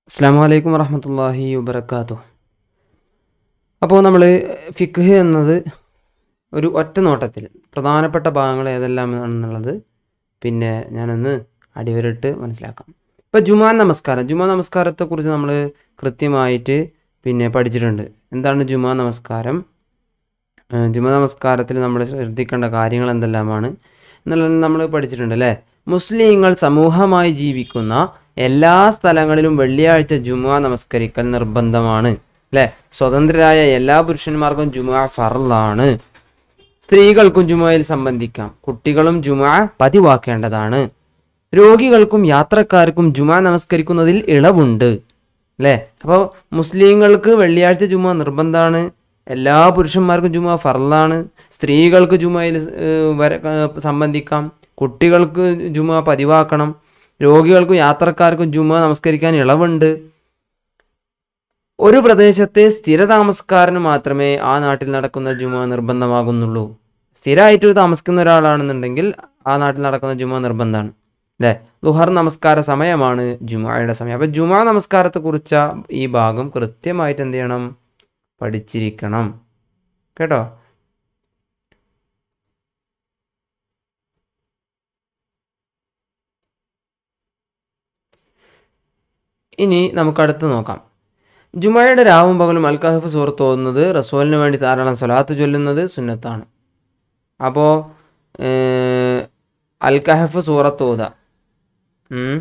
അസ്സാം വലൈക്കും വറഹമത്തല്ലാഹി വബർക്കാത്തു അപ്പോൾ നമ്മൾ ഫിഖ് എന്നത് ഒരു ഒറ്റ നോട്ടത്തിൽ പ്രധാനപ്പെട്ട ഭാഗങ്ങൾ ഏതെല്ലാം ആണെന്നുള്ളത് പിന്നെ ഞാനൊന്ന് അടിവരിട്ട് മനസ്സിലാക്കാം ഇപ്പോൾ ജുമാ നമസ്കാരം ജുമാ നമസ്കാരത്തെക്കുറിച്ച് നമ്മൾ കൃത്യമായിട്ട് പിന്നെ പഠിച്ചിട്ടുണ്ട് എന്താണ് ജുമാ നമസ്കാരം ഏഹ് ജുമാ നമസ്കാരത്തിൽ നമ്മൾ ശ്രദ്ധിക്കേണ്ട കാര്യങ്ങൾ എന്തെല്ലാമാണ് എന്നുള്ളത് നമ്മൾ പഠിച്ചിട്ടുണ്ട് അല്ലേ മുസ്ലിങ്ങൾ സമൂഹമായി ജീവിക്കുന്ന എല്ലാ സ്ഥലങ്ങളിലും വെള്ളിയാഴ്ച ജുമാ നമസ്കരിക്കൽ നിർബന്ധമാണ് അല്ലേ സ്വതന്ത്രരായ എല്ലാ പുരുഷന്മാർക്കും ജുമാ ഫറലാണ് സ്ത്രീകൾക്കും ജുമയിൽ സംബന്ധിക്കാം കുട്ടികളും ജുമാ പതിവാക്കേണ്ടതാണ് രോഗികൾക്കും യാത്രക്കാർക്കും ജുമാ നമസ്കരിക്കുന്നതിൽ ഇളവുണ്ട് അല്ലേ അപ്പോൾ മുസ്ലിങ്ങൾക്ക് വെള്ളിയാഴ്ച ജുമ നിർബന്ധമാണ് എല്ലാ പുരുഷന്മാർക്കും ജുമ ഫറലാണ് സ്ത്രീകൾക്ക് ജുമയിൽ ഏഹ്, വര ഏഹ്, സംബന്ധിക്കാം കുട്ടികൾക്ക് ജുമ പതിവാക്കണം രോഗികൾക്കും യാത്രക്കാർക്കും ജുമ നമസ്കരിക്കാൻ ഇളവുണ്ട് ഒരു പ്രദേശത്തെ സ്ഥിരതാമസക്കാരന് മാത്രമേ ആ നാട്ടിൽ നടക്കുന്ന ജുമ നിർബന്ധമാകുന്നുള്ളൂ സ്ഥിരമായിട്ട് താമസിക്കുന്ന ഒരാളാണെന്നുണ്ടെങ്കിൽ ആ നാട്ടിൽ നടക്കുന്ന ജുമ നിർബന്ധമാണ് അല്ലേ ലുഹർ നമസ്കാര സമയമാണ് ജുമായുടെ സമയം അപ്പം ജുമാ നമസ്കാരത്തെക്കുറിച്ച ഈ ഭാഗം കൃത്യമായിട്ട് എന്ത് ചെയ്യണം പഠിച്ചിരിക്കണം കേട്ടോ ഇനി നമുക്ക് അടുത്ത് നോക്കാം ജുമയുടെ രാവും പകലും അൽക്കഹഫ് സൂറത്ത് ഓതുന്നത് റസൂലിന് വേണ്ടി ധാരാളം സ്വലാത്ത് ചൊല്ലുന്നത് സുന്നത്താണ് അപ്പോൾ അൽക്കഹഫ് സൂറത്ത് ഓത ഉം.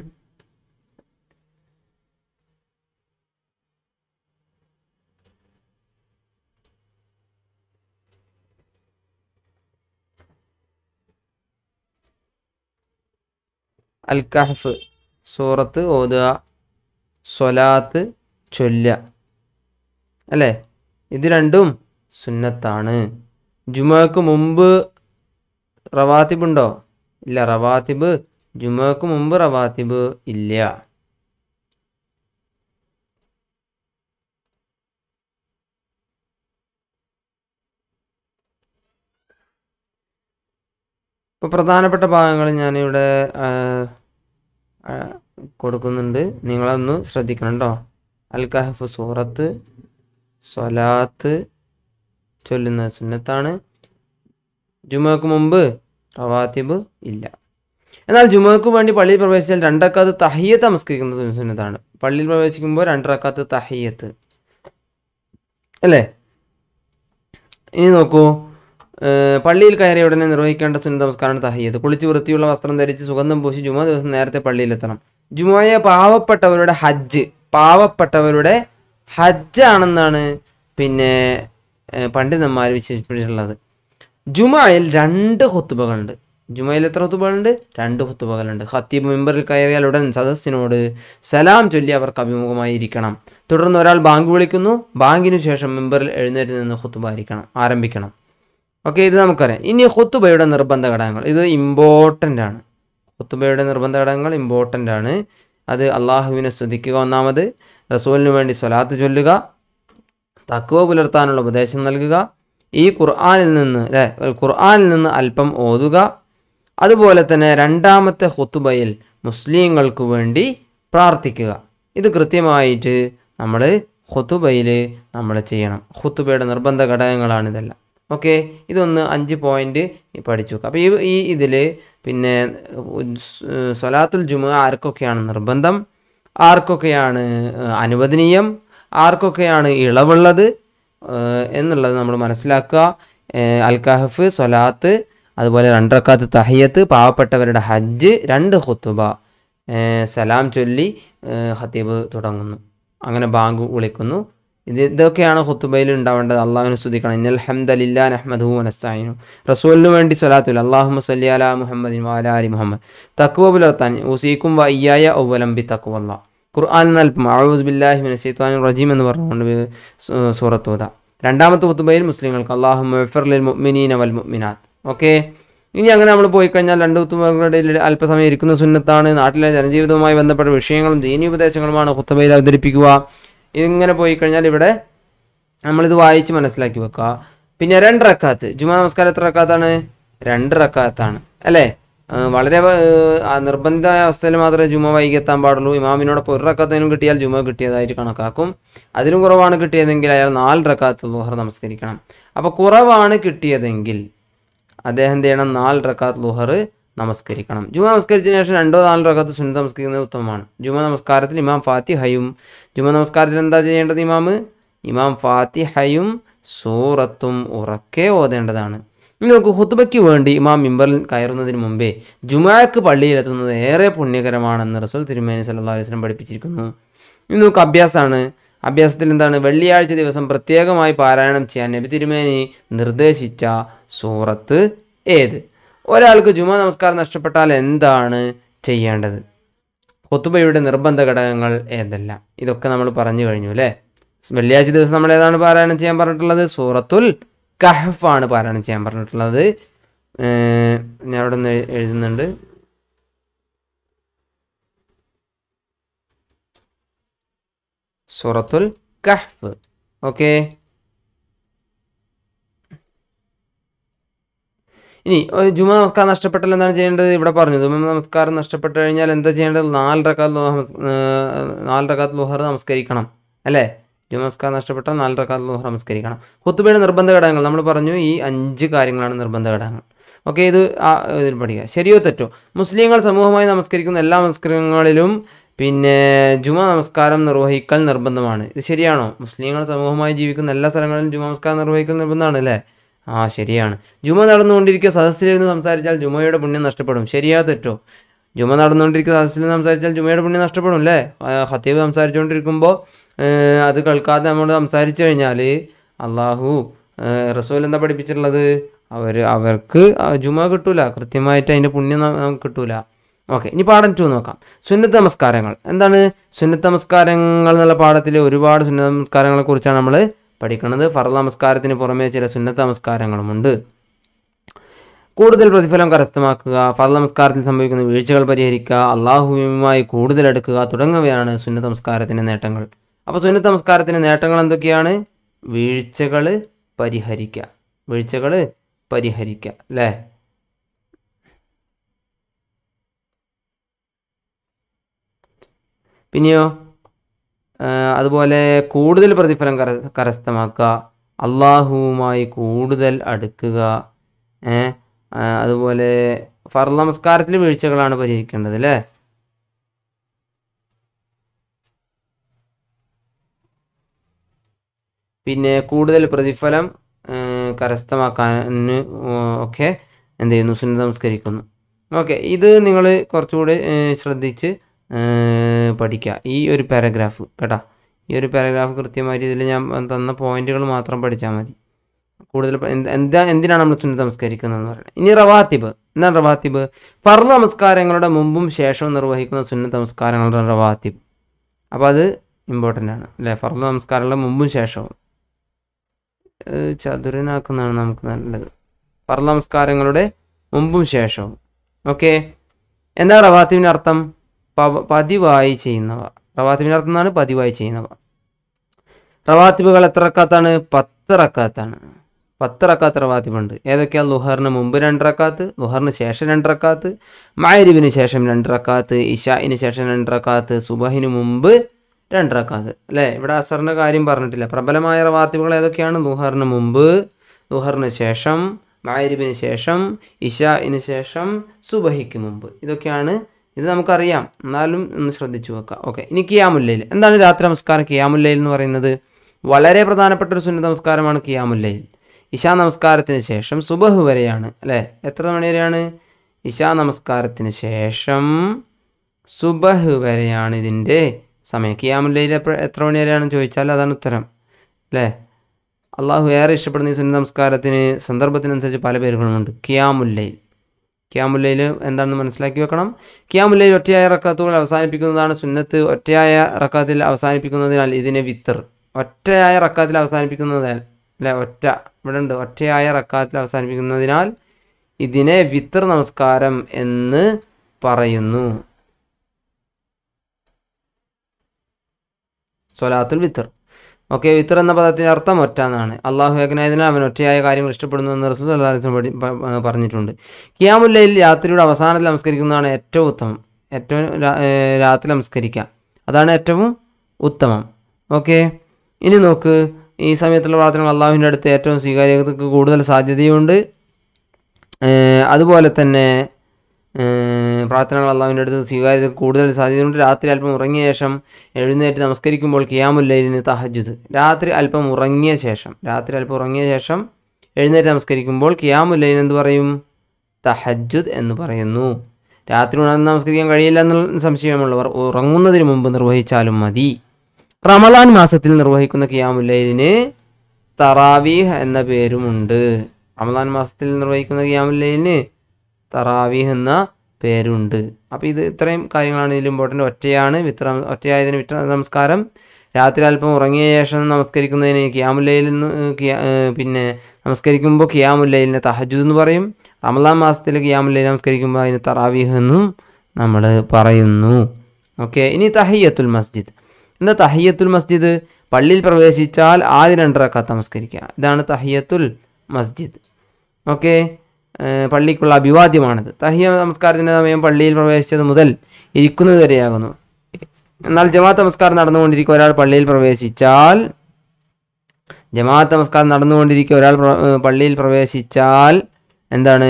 അൽ കഹഫ് സൂറത്ത് ഓതുക സ്വലാത്ത് ചൊല്ല അല്ലേ ഇത് രണ്ടും സുന്നത്താണ് ജുമക്ക് മുമ്പ് റവാത്തിബ് ഉണ്ടോ ഇല്ല റവാത്തിബ് ജുമക്ക് മുമ്പ് റവാത്തിബ് ഇല്ല ഇപ്പോൾ പ്രധാനപ്പെട്ട ഭാഗങ്ങൾ ഞാനിവിടെ ആ, ആ, കൊടുക്കുന്നുണ്ട് നിങ്ങളൊന്ന് ശ്രദ്ധിക്കണം കേട്ടോ അൽ കഹഫ് സൂറത്ത് സ്വലാത്ത് ചൊല്ലുന്ന സുന്നത്താണ് ജുമക്ക് മുമ്പ് റവാത്തിബ് ഇല്ല എന്നാൽ ജുമക്ക് വേണ്ടി പള്ളിയിൽ പ്രവേശിച്ചാൽ രണ്ടക്കാത്ത് തഹയ്യത്ത് നമസ്കരിക്കുന്നത് സുന്നത്താണ് പള്ളിയിൽ പ്രവേശിക്കുമ്പോൾ രണ്ടരക്കാത്ത് തഹയ്യത്ത് അല്ലേ ഇനി നോക്കൂ ഏഹ് പള്ളിയിൽ കയറിയ ഉടനെ നിർവഹിക്കേണ്ട സുന്നത നമസ്കാരമാണ് തഹയ്യത്ത് കുളിച്ച് വൃത്തിയുള്ള വസ്ത്രം ധരിച്ച് സുഗന്ധം പൂശി ജുമാ ദിവസം നേരത്തെ പള്ളിയിലെത്തണം ജുമായെ പാവപ്പെട്ടവരുടെ ഹജ്ജ് പാവപ്പെട്ടവരുടെ ഹജ്ജാണെന്നാണ് പിന്നെ ഏഹ് പണ്ഡിതന്മാർ വിശേഷിപ്പിച്ചിട്ടുള്ളത് ജുമായിൽ രണ്ട് ഹുത്തുബകളുണ്ട് ജുമയിൽ എത്ര ഹുത്തുബകളുണ്ട് രണ്ട് ഹുത്തുബകളുണ്ട് ഖത്തീബ് മെമ്പറിൽ കയറിയാൽ ഉടൻ സദസ്സിനോട് സലാം ചൊല്ലി അവർക്ക് അഭിമുഖമായി ഇരിക്കണം തുടർന്ന് ഒരാൾ ബാങ്ക് വിളിക്കുന്നു ബാങ്കിനു ശേഷം മെമ്പറിൽ എഴുന്നേറ്റ് നിന്ന് ഹുത്തുബ ആയിരിക്കണം ആരംഭിക്കണം ഓക്കെ ഇത് നമുക്കറിയാം ഇനി ഹുത്തുബയുടെ നിർബന്ധ ഘടകങ്ങൾ ഇത് ഇമ്പോർട്ടൻ്റ് ആണ് ഹുത്തുബയുടെ നിർബന്ധ ഘടകങ്ങൾ ഇമ്പോർട്ടൻ്റ് ആണ് അത് അള്ളാഹുവിനെ സ്തുതിക്കുക ഒന്നാമത് റസൂലിന് വേണ്ടി സ്വലാത്ത് ചൊല്ലുക തക്കുവ പുലർത്താനുള്ള ഉപദേശം നൽകുക ഈ ഖുർആനിൽ നിന്ന് അല്ലേ ഖുർആനിൽ നിന്ന് അല്പം ഓതുക അതുപോലെ തന്നെ രണ്ടാമത്തെ ഹുത്തുബയിൽ മുസ്ലിങ്ങൾക്ക് വേണ്ടി പ്രാർത്ഥിക്കുക ഇത് കൃത്യമായിട്ട് നമ്മൾ ഹുത്തുബയിൽ നമ്മൾ ചെയ്യണം ഹുത്തുബയുടെ നിർബന്ധ ഘടകങ്ങളാണ് ഇതെല്ലാം ഓക്കെ ഇതൊന്ന് അഞ്ച് പോയിന്റ് പഠിച്ചു വെക്കുക അപ്പോൾ ഈ ഈ ഇതിൽ പിന്നെ ഉസ്- സ്വലാത്തുൽ ജുമ ആർക്കൊക്കെയാണ് നിർബന്ധം ആർക്കൊക്കെയാണ് ഏഹ്, അനുവദനീയം ആർക്കൊക്കെയാണ് ഇളവുള്ളത് ഏഹ്, എന്നുള്ളത് നമ്മൾ മനസ്സിലാക്കുക ഏഹ്, അൽ കഹഫ് സ്വലാത്ത് അതുപോലെ രണ്ടറക്കാത്ത് തഹയ്യത്ത് പാവപ്പെട്ടവരുടെ ഹജ്ജ് രണ്ട് ഹുത്തുബ ഏഹ്, സലാം ചൊല്ലി ഏഹ്, ഖത്തീബ് തുടങ്ങുന്നു അങ്ങനെ ബാങ്ക് വിളിക്കുന്നു ഇത് ഇതൊക്കെയാണ് ഹുത്തുബയിൽ ഉണ്ടാവേണ്ടത് അള്ളാഹുവിനെ സ്തുതിക്കണം ഇന്നൽ ഹംദലില്ലാ നഹ്മദു വനസ്തായിനു റസൂലിന് വേണ്ടി സ്വലാത്തുൽ അള്ളാഹു സല്ലി അലാ മുഹമ്മദിൻ വാല അലി മുഹമ്മദ് തക്കുവ പുലർത്താൻ ഊസീക്കും വ അയ്യായ ഔവലംബി തക്കുവല്ല ഖുർആൻ നൽപ്പം അഊസ് ബില്ലാഹി മിന ശൈത്വാനിർ റജീം എന്ന് പറഞ്ഞുകൊണ്ട് സൂ- സൂറത്ത് ഓതാം രണ്ടാമത്തെ ഹുത്തുബയിൽ മുസ്ലിങ്ങൾക്ക് അള്ളാഹു മുഫർലിൽ മുഅ്മിനീന വൽ മുഅ്മിനാത്ത് ഓക്കെ ഇനി അങ്ങനെ നമ്മൾ പോയി കഴിഞ്ഞാൽ രണ്ട് ഹുത്തുബകളുടെ ഇടയിൽ അല്പസമയം ഇരിക്കുന്ന സുന്നത്താണ് നാട്ടിലെ ജനജീവിതവുമായി ബന്ധപ്പെട്ട വിഷയങ്ങളും ദീനീയ ഉപദേശങ്ങളുമാണ് ഹുത്തുബയിൽ അവതരിപ്പിക്കുക ഇങ്ങനെ പോയി കഴിഞ്ഞാൽ ഇവിടെ നമ്മളിത് വായിച്ച് മനസ്സിലാക്കി വെക്കുക പിന്നെ രണ്ട് റക്കാത്ത് ജുമാ നമസ്കാരം എത്ര റക്കാത്താണ് രണ്ട് റക്കാത്താണ് അല്ലേ ആ, വളരെ ആ, ആ നിർബന്ധമായ അവസ്ഥയിൽ മാത്രമേ ജുമ വൈകിയെത്താൻ പാടുള്ളൂ ഇമാമിനോടൊപ്പം ഒരു റക്കാത്തേനും കിട്ടിയാൽ ജുമ കിട്ടിയതായിട്ട് കണക്കാക്കും അതിലും കുറവാണ് കിട്ടിയതെങ്കിൽ അയാൾ നാല് റക്കാത്ത് ലുഹർ നമസ്കരിക്കണം അപ്പോൾ കുറവാണ് കിട്ടിയതെങ്കിൽ അദ്ദേഹം എന്ത് ചെയ്യണം നാല് റക്കാത്ത് ലുഹർ നമസ്കരിക്കണം ജുമ നമസ്കരിച്ചതിന് ശേഷം രണ്ടോ നാലോ റക്കാത്ത് സുന്നത്ത് നമസ്കരിക്കുന്നത് ഉത്തമമാണ് ജുമ നമസ്കാരത്തിൽ ഇമാം ഫാത്തിഹയും ജുമ നമസ്കാരത്തിൽ എന്താ ചെയ്യേണ്ടത് ഇമാം ഇമാം ഫാത്തിഹയും സൂറത്തും ഉറക്കെ ഓതേണ്ടതാണ് ഇനി നമുക്ക് ഹുത്തുബയ്ക്ക് വേണ്ടി ഇമാം മിമ്പറിൽ കയറുന്നതിന് മുമ്പേ ജുമാക്ക് പള്ളിയിലെത്തുന്നത് ഏറെ പുണ്യകരമാണെന്ന് റസൂൽ തിരുമേനി സല്ലല്ലാഹു അലൈഹി വസല്ലം പഠിപ്പിച്ചിരിക്കുന്നു ഇനി നമുക്ക് അഭ്യാസമാണ് അഭ്യാസത്തിൽ എന്താണ് വെള്ളിയാഴ്ച ദിവസം പ്രത്യേകമായി പാരായണം ചെയ്യാൻ നബി തിരുമേനി നിർദ്ദേശിച്ച സൂറത്ത് ഏത് ഒരാൾക്ക് ജുമ നമസ്കാരം നഷ്ടപ്പെട്ടാൽ എന്താണ് ചെയ്യേണ്ടത് കൊത്തുബയുടെ നിർബന്ധ ഘടകങ്ങൾ ഏതെല്ലാം ഇതൊക്കെ നമ്മൾ പറഞ്ഞു കഴിഞ്ഞു അല്ലേ വെള്ളിയാഴ്ച ദിവസം നമ്മൾ ഏതാണ് പാരായണം ചെയ്യാൻ പറഞ്ഞിട്ടുള്ളത് സൂറത്തുൽ കഹഫ് ആണ് പാരായണം ചെയ്യാൻ പറഞ്ഞിട്ടുള്ളത് ഏർ ഞാൻ അവിടെ നിന്ന് എഴു- എഴുതുന്നുണ്ട് സൂറത്തുൽ കഹ്ഫ് ഓക്കെ ഇനി ഒരു ജുമ നമസ്കാരം നഷ്ടപ്പെട്ടാൽ എന്താണ് ചെയ്യേണ്ടത് ഇവിടെ പറഞ്ഞു ജുമ നമസ്കാരം നഷ്ടപ്പെട്ട് കഴിഞ്ഞാൽ എന്താ ചെയ്യേണ്ടത് നാല് റക്കാത്ത് ലുഹ നാല് റക്കാത്ത് ലുഹർ നമസ്കരിക്കണം അല്ലേ ജുമ നമസ്കാരം നഷ്ടപ്പെട്ടാൽ നാല് റക്കാത്ത് ലുഹർ നമസ്കരിക്കണം ഹുത്തുബയുടെ നിർബന്ധ ഘടകങ്ങൾ നമ്മൾ പറഞ്ഞു ഈ അഞ്ച് കാര്യങ്ങളാണ് നിർബന്ധ ഘടകങ്ങൾ ഓക്കെ ഇത് ആ ഇതിൽ പഠിക്കുക ശരിയോ തെറ്റോ മുസ്ലിങ്ങൾ സമൂഹമായി നമസ്കരിക്കുന്ന എല്ലാ നമസ്കാരങ്ങളിലും പിന്നെ ജുമ നമസ്കാരം നിർവഹിക്കൽ നിർബന്ധമാണ് ഇത് ശരിയാണോ മുസ്ലിങ്ങൾ സമൂഹമായി ജീവിക്കുന്ന എല്ലാ സ്ഥലങ്ങളിലും ജുമ നമസ്കാരം നിർവഹിക്കൽ നിർബന്ധമാണ് അല്ലേ ആ ശരിയാണ് ജുമ നടന്നുകൊണ്ടിരിക്കുക സദസ്സിലിരുന്ന് സംസാരിച്ചാൽ ജുമയുടെ പുണ്യം നഷ്ടപ്പെടും ശരിയാ തെറ്റോ ജുമ നടന്നുകൊണ്ടിരിക്കുന്ന സദസ്സിൽ സംസാരിച്ചാൽ ജുമയുടെ പുണ്യം നഷ്ടപ്പെടും അല്ലേ ആ, ഖത്തീബ് സംസാരിച്ചുകൊണ്ടിരിക്കുമ്പോൾ ഏഹ്, അത് കേൾക്കാതെ നമ്മൾ സംസാരിച്ചു കഴിഞ്ഞാൽ അള്ളാഹു ഏഹ്, റസൂൽ എന്താ പഠിപ്പിച്ചിട്ടുള്ളത് അവർ അവർക്ക് ആ ജുമ കിട്ടൂല കൃത്യമായിട്ട് അതിൻ്റെ പുണ്യം ന- നമുക്ക് കിട്ടൂല ഓക്കെ ഇനി പാഠം ടു നോക്കാം സുന്നത്ത് നമസ്കാരങ്ങൾ എന്താണ് സുന്നത്ത് നമസ്കാരങ്ങൾ എന്നുള്ള പാഠത്തിൽ ഒരുപാട് സുന്നത്ത് നമസ്കാരങ്ങളെ കുറിച്ചാണ് നമ്മൾ പഠിക്കുന്നത് ഫറദ് നമസ്കാരത്തിന് പുറമേ ചില സുന്നത്ത് നമസ്കാരങ്ങളുമുണ്ട് കൂടുതൽ പ്രതിഫലം കരസ്ഥമാക്കുക ഫറദ് നമസ്കാരത്തിൽ സംഭവിക്കുന്ന വീഴ്ചകൾ പരിഹരിക്കുക അള്ളാഹുവുമായി കൂടുതൽ അടുക്കുക തുടങ്ങിയവയാണ് സുന്നത്ത് നമസ്കാരത്തിൻ്റെ നേട്ടങ്ങൾ അപ്പോൾ സുന്നത്ത് നമസ്കാരത്തിൻ്റെ നേട്ടങ്ങൾ എന്തൊക്കെയാണ് വീഴ്ചകൾ പരിഹരിക്കുക വീഴ്ചകൾ പരിഹരിക്കുക അല്ലേ പിന്നെയോ ആ, അതുപോലെ കൂടുതൽ പ്രതിഫലം കര കരസ്ഥമാക്കുക അള്ളാഹുവുമായി കൂടുതൽ അടുക്കുക ഏ, ആ, അതുപോലെ ഫർ നമസ്കാരത്തിൽ വീഴ്ചകളാണ് പരിഹരിക്കേണ്ടത് അല്ലേ പിന്നെ കൂടുതൽ പ്രതിഫലം ആ, കരസ്ഥമാക്കാൻ ഒക്കെ എന്ത് ചെയ്യുന്നു സുന്നത നമസ്കരിക്കുന്നു ഓക്കെ ഇത് നിങ്ങൾ കുറച്ചുകൂടി ഏ, ശ്രദ്ധിച്ച് ഏ, പഠിക്കുക ഈ ഒരു പാരഗ്രാഫ് കേട്ടോ ഈ ഒരു പാരഗ്രാഫ് കൃത്യമായിട്ട് ഇതിൽ ഞാൻ തന്ന പോയിന്റുകൾ മാത്രം പഠിച്ചാൽ മതി കൂടുതൽ പ- എന്ത്- എന്താ എന്തിനാണ് നമ്മൾ സുന്നത്ത് നമസ്കരിക്കുന്നതെന്ന് പറയുന്നത് ഇനി റവാത്തിബ് എന്താണ് റവാത്തിബ് ഫർദ് നമസ്കാരങ്ങളുടെ മുമ്പും ശേഷവും നിർവഹിക്കുന്ന സുന്നത്ത് നമസ്കാരങ്ങളുടെ റവാത്തിബ് അപ്പോൾ അത് ഇമ്പോർട്ടൻ്റ് ആണ് അല്ലേ ഫർദ് നമസ്കാരങ്ങളുടെ മുമ്പും ശേഷവും ഏഹ് ചതുരനാക്കുന്നതാണ് നമുക്ക് നല്ലത് ഫർദ് നമസ്കാരങ്ങളുടെ മുമ്പും ശേഷവും ഓക്കെ എന്താ റവാത്തിബിൻ്റെ അർത്ഥം പവ പതിവായി ചെയ്യുന്നവ റവാത്തിബിൻ്റെ അർത്ഥം എന്നാണ് പതിവായി ചെയ്യുന്നവ റവാത്തിബുകൾ എത്ര റക്കാത്താണ് പത്ത് റക്കാത്താണ് പത്ത് റക്കാത്ത് റവാത്തിബുണ്ട് ഏതൊക്കെയാണ് ലുഹറിന് മുമ്പ് രണ്ട് റക്കാത്ത് ലുഹറിന് ശേഷം രണ്ട് റക്കാത്ത് മായരിബിന് ശേഷം രണ്ട് റക്കാത്ത് ഇഷായിന് ശേഷം രണ്ട് റക്കാത്ത് സുബഹിന് മുമ്പ് രണ്ട് റക്കാത്ത് അല്ലേ ഇവിടെ അസറിൻ്റെ കാര്യം പറഞ്ഞിട്ടില്ല പ്രബലമായ റവാത്തിബുകൾ ഏതൊക്കെയാണ് ലുഹറിന് മുമ്പ് ലുഹറിന് ശേഷം മായരിബിന് ശേഷം ഇഷായിന് ശേഷം സുബഹിക്ക് മുമ്പ് ഇതൊക്കെയാണ് ഇത് നമുക്കറിയാം എന്നാലും ഒന്ന് ശ്രദ്ധിച്ചു വെക്കാം ഓക്കെ ഇനി കിയാമുല്ലയിൽ എന്താണ് രാത്രി നമസ്കാരം കിയാമുല്ലയിൽ എന്ന് പറയുന്നത് വളരെ പ്രധാനപ്പെട്ട ഒരു സുന്നത നമസ്കാരമാണ് കിയാമുല്ലയിൽ ഇശാ നമസ്കാരത്തിന് ശേഷം സുബഹ് വരെയാണ് അല്ലേ എത്ര മണി വരെയാണ് ഇശാ നമസ്കാരത്തിന് ശേഷം സുബഹ് വരെയാണ് ഇതിൻ്റെ സമയം കിയാമുല്ലയിൽ എപ്പ- എത്ര മണി വരെയാണെന്ന് ചോദിച്ചാൽ അതാണ് ഉത്തരം അല്ലേ അള്ളാഹു ഏറെ ഇഷ്ടപ്പെടുന്ന ഈ സുന്നത നമസ്കാരത്തിന് സന്ദർഭത്തിനനുസരിച്ച് പല പേരുകളുമുണ്ട് കിയാമുല്ലയിൽ കിയാമുല്ലയിൽ എന്താണെന്ന് മനസ്സിലാക്കി വെക്കണം കിയാമുല്ലയിൽ ഒറ്റയായ റക്കാത്തുകൾ അവസാനിപ്പിക്കുന്നതാണ് സുന്നത്ത് ഒറ്റയായ റക്കാത്തിൽ അവസാനിപ്പിക്കുന്നതിനാൽ ഇതിനെ വിത്തർ ഒറ്റയായ റക്കാത്തിൽ അവസാനിപ്പിക്കുന്നതിനാൽ അല്ലെ ഒറ്റ ഇവിടെ ഉണ്ട് ഒറ്റയായ റക്കാത്തിൽ അവസാനിപ്പിക്കുന്നതിനാൽ ഇതിനെ വിത്തർ നമസ്കാരം എന്ന് പറയുന്നു സൊലാത്തുൽ വിത്തർ ഓക്കെ വിത്തർ എന്ന പദത്തിൻ്റെ അർത്ഥം ഒറ്റ എന്നാണ് അള്ളാഹു ഏകനായതിനാൽ അവൻ ഒറ്റയായ കാര്യങ്ങൾ ഇഷ്ടപ്പെടുന്നു എന്ന് റസൂൽ അള്ളാഹു പറഞ്ഞിട്ടുണ്ട് കിയാമുല്ലയിൽ രാത്രിയുടെ അവസാനത്തിൽ നമസ്കരിക്കുന്നതാണ് ഏറ്റവും ഉത്തമം ഏറ്റവും രാ- ഏഹ് രാത്രി നമസ്കരിക്കുക അതാണ് ഏറ്റവും ഉത്തമം ഓക്കെ ഇനി നോക്ക് ഈ സമയത്തുള്ള പ്രാർത്ഥനകൾ അള്ളാഹുവിൻ്റെ അടുത്ത് ഏറ്റവും സ്വീകാര്യതയ്ക്ക് കൂടുതൽ സാധ്യതയുണ്ട് ഏഹ് അതുപോലെ തന്നെ ഏഹ് പ്രാർത്ഥനകൾ അള്ളാഹുവിൻ്റെ അടുത്ത് സ്വീകാര്യതയ്ക്ക് കൂടുതൽ സാധ്യതയുണ്ട് രാത്രി അല്പം ഉറങ്ങിയ ശേഷം എഴുന്നേറ്റ് നമസ്കരിക്കുമ്പോൾ കിയാമുല്ലൈലിന് തഹജുദ് രാത്രി അല്പം ഉറങ്ങിയ ശേഷം രാത്രി അല്പം ഉറങ്ങിയ ശേഷം എഴുന്നേറ്റ് നമസ്കരിക്കുമ്പോൾ കിയാമുല്ലൈൻ എന്ത് പറയും തഹജുദ് എന്ന് പറയുന്നു രാത്രി ഉണർന്ന് നമസ്കരിക്കാൻ കഴിയില്ല എന്നുള്ള സംശയമുള്ളവർ ഉറങ്ങുന്നതിന് മുമ്പ് നിർവഹിച്ചാലും മതി റമദാൻ മാസത്തിൽ നിർവഹിക്കുന്ന കിയാമുല്ലൈലിന് തറാവീഹ് എന്ന പേരുമുണ്ട് റമദാൻ മാസത്തിൽ നിർവഹിക്കുന്ന കിയാമുല്ലൈലിന് തറാവീഹ് എന്ന പേരുണ്ട് അപ്പോൾ ഇത് ഇത്രയും കാര്യങ്ങളാണ് ഇതിൽ ഇമ്പോർട്ടൻ്റ് ഒറ്റയാണ് വിത്ര ഒറ്റയായതിന് വിത്ര നമസ്കാരം രാത്രി അല്പം ഉറങ്ങിയ ശേഷം നമസ്കരിക്കുന്നതിന് കിയാമുല്ലയിൽ നിന്ന് കിയാ ഏഹ് പിന്നെ നമസ്കരിക്കുമ്പോൾ കിയാമുല്ലയിലിനെ തഹജുദ് എന്ന് പറയും റമദാൻ മാസത്തിൽ കിയാമുല്ലയിൽ നമസ്കരിക്കുമ്പോൾ അതിന് തറാവീഹ് എന്നും നമ്മൾ പറയുന്നു ഓക്കെ ഇനി തഹയ്യത്തുൽ മസ്ജിദ് എന്താ തഹയ്യത്തുൽ മസ്ജിദ് പള്ളിയിൽ പ്രവേശിച്ചാൽ ആദ്യം രണ്ട് റക്കാത്ത് നമസ്കരിക്കുക ഇതാണ് തഹയ്യത്തുൽ മസ്ജിദ് ഓക്കെ പള്ളിക്കുള്ള അഭിവാദ്യമാണിത് തഹിയ നമസ്കാരത്തിൻ്റെ സമയം പള്ളിയിൽ പ്രവേശിച്ചത് മുതൽ ഇരിക്കുന്നത് വരെയാകുന്നു എന്നാൽ ജമാഅത്ത് നമസ്കാരം നടന്നുകൊണ്ടിരിക്കുക ഒരാൾ പള്ളിയിൽ പ്രവേശിച്ചാൽ ജമാഅത്ത് നമസ്കാരം നടന്നുകൊണ്ടിരിക്കുക ഒരാൾ പ്ര- ഏഹ് പള്ളിയിൽ പ്രവേശിച്ചാൽ എന്താണ്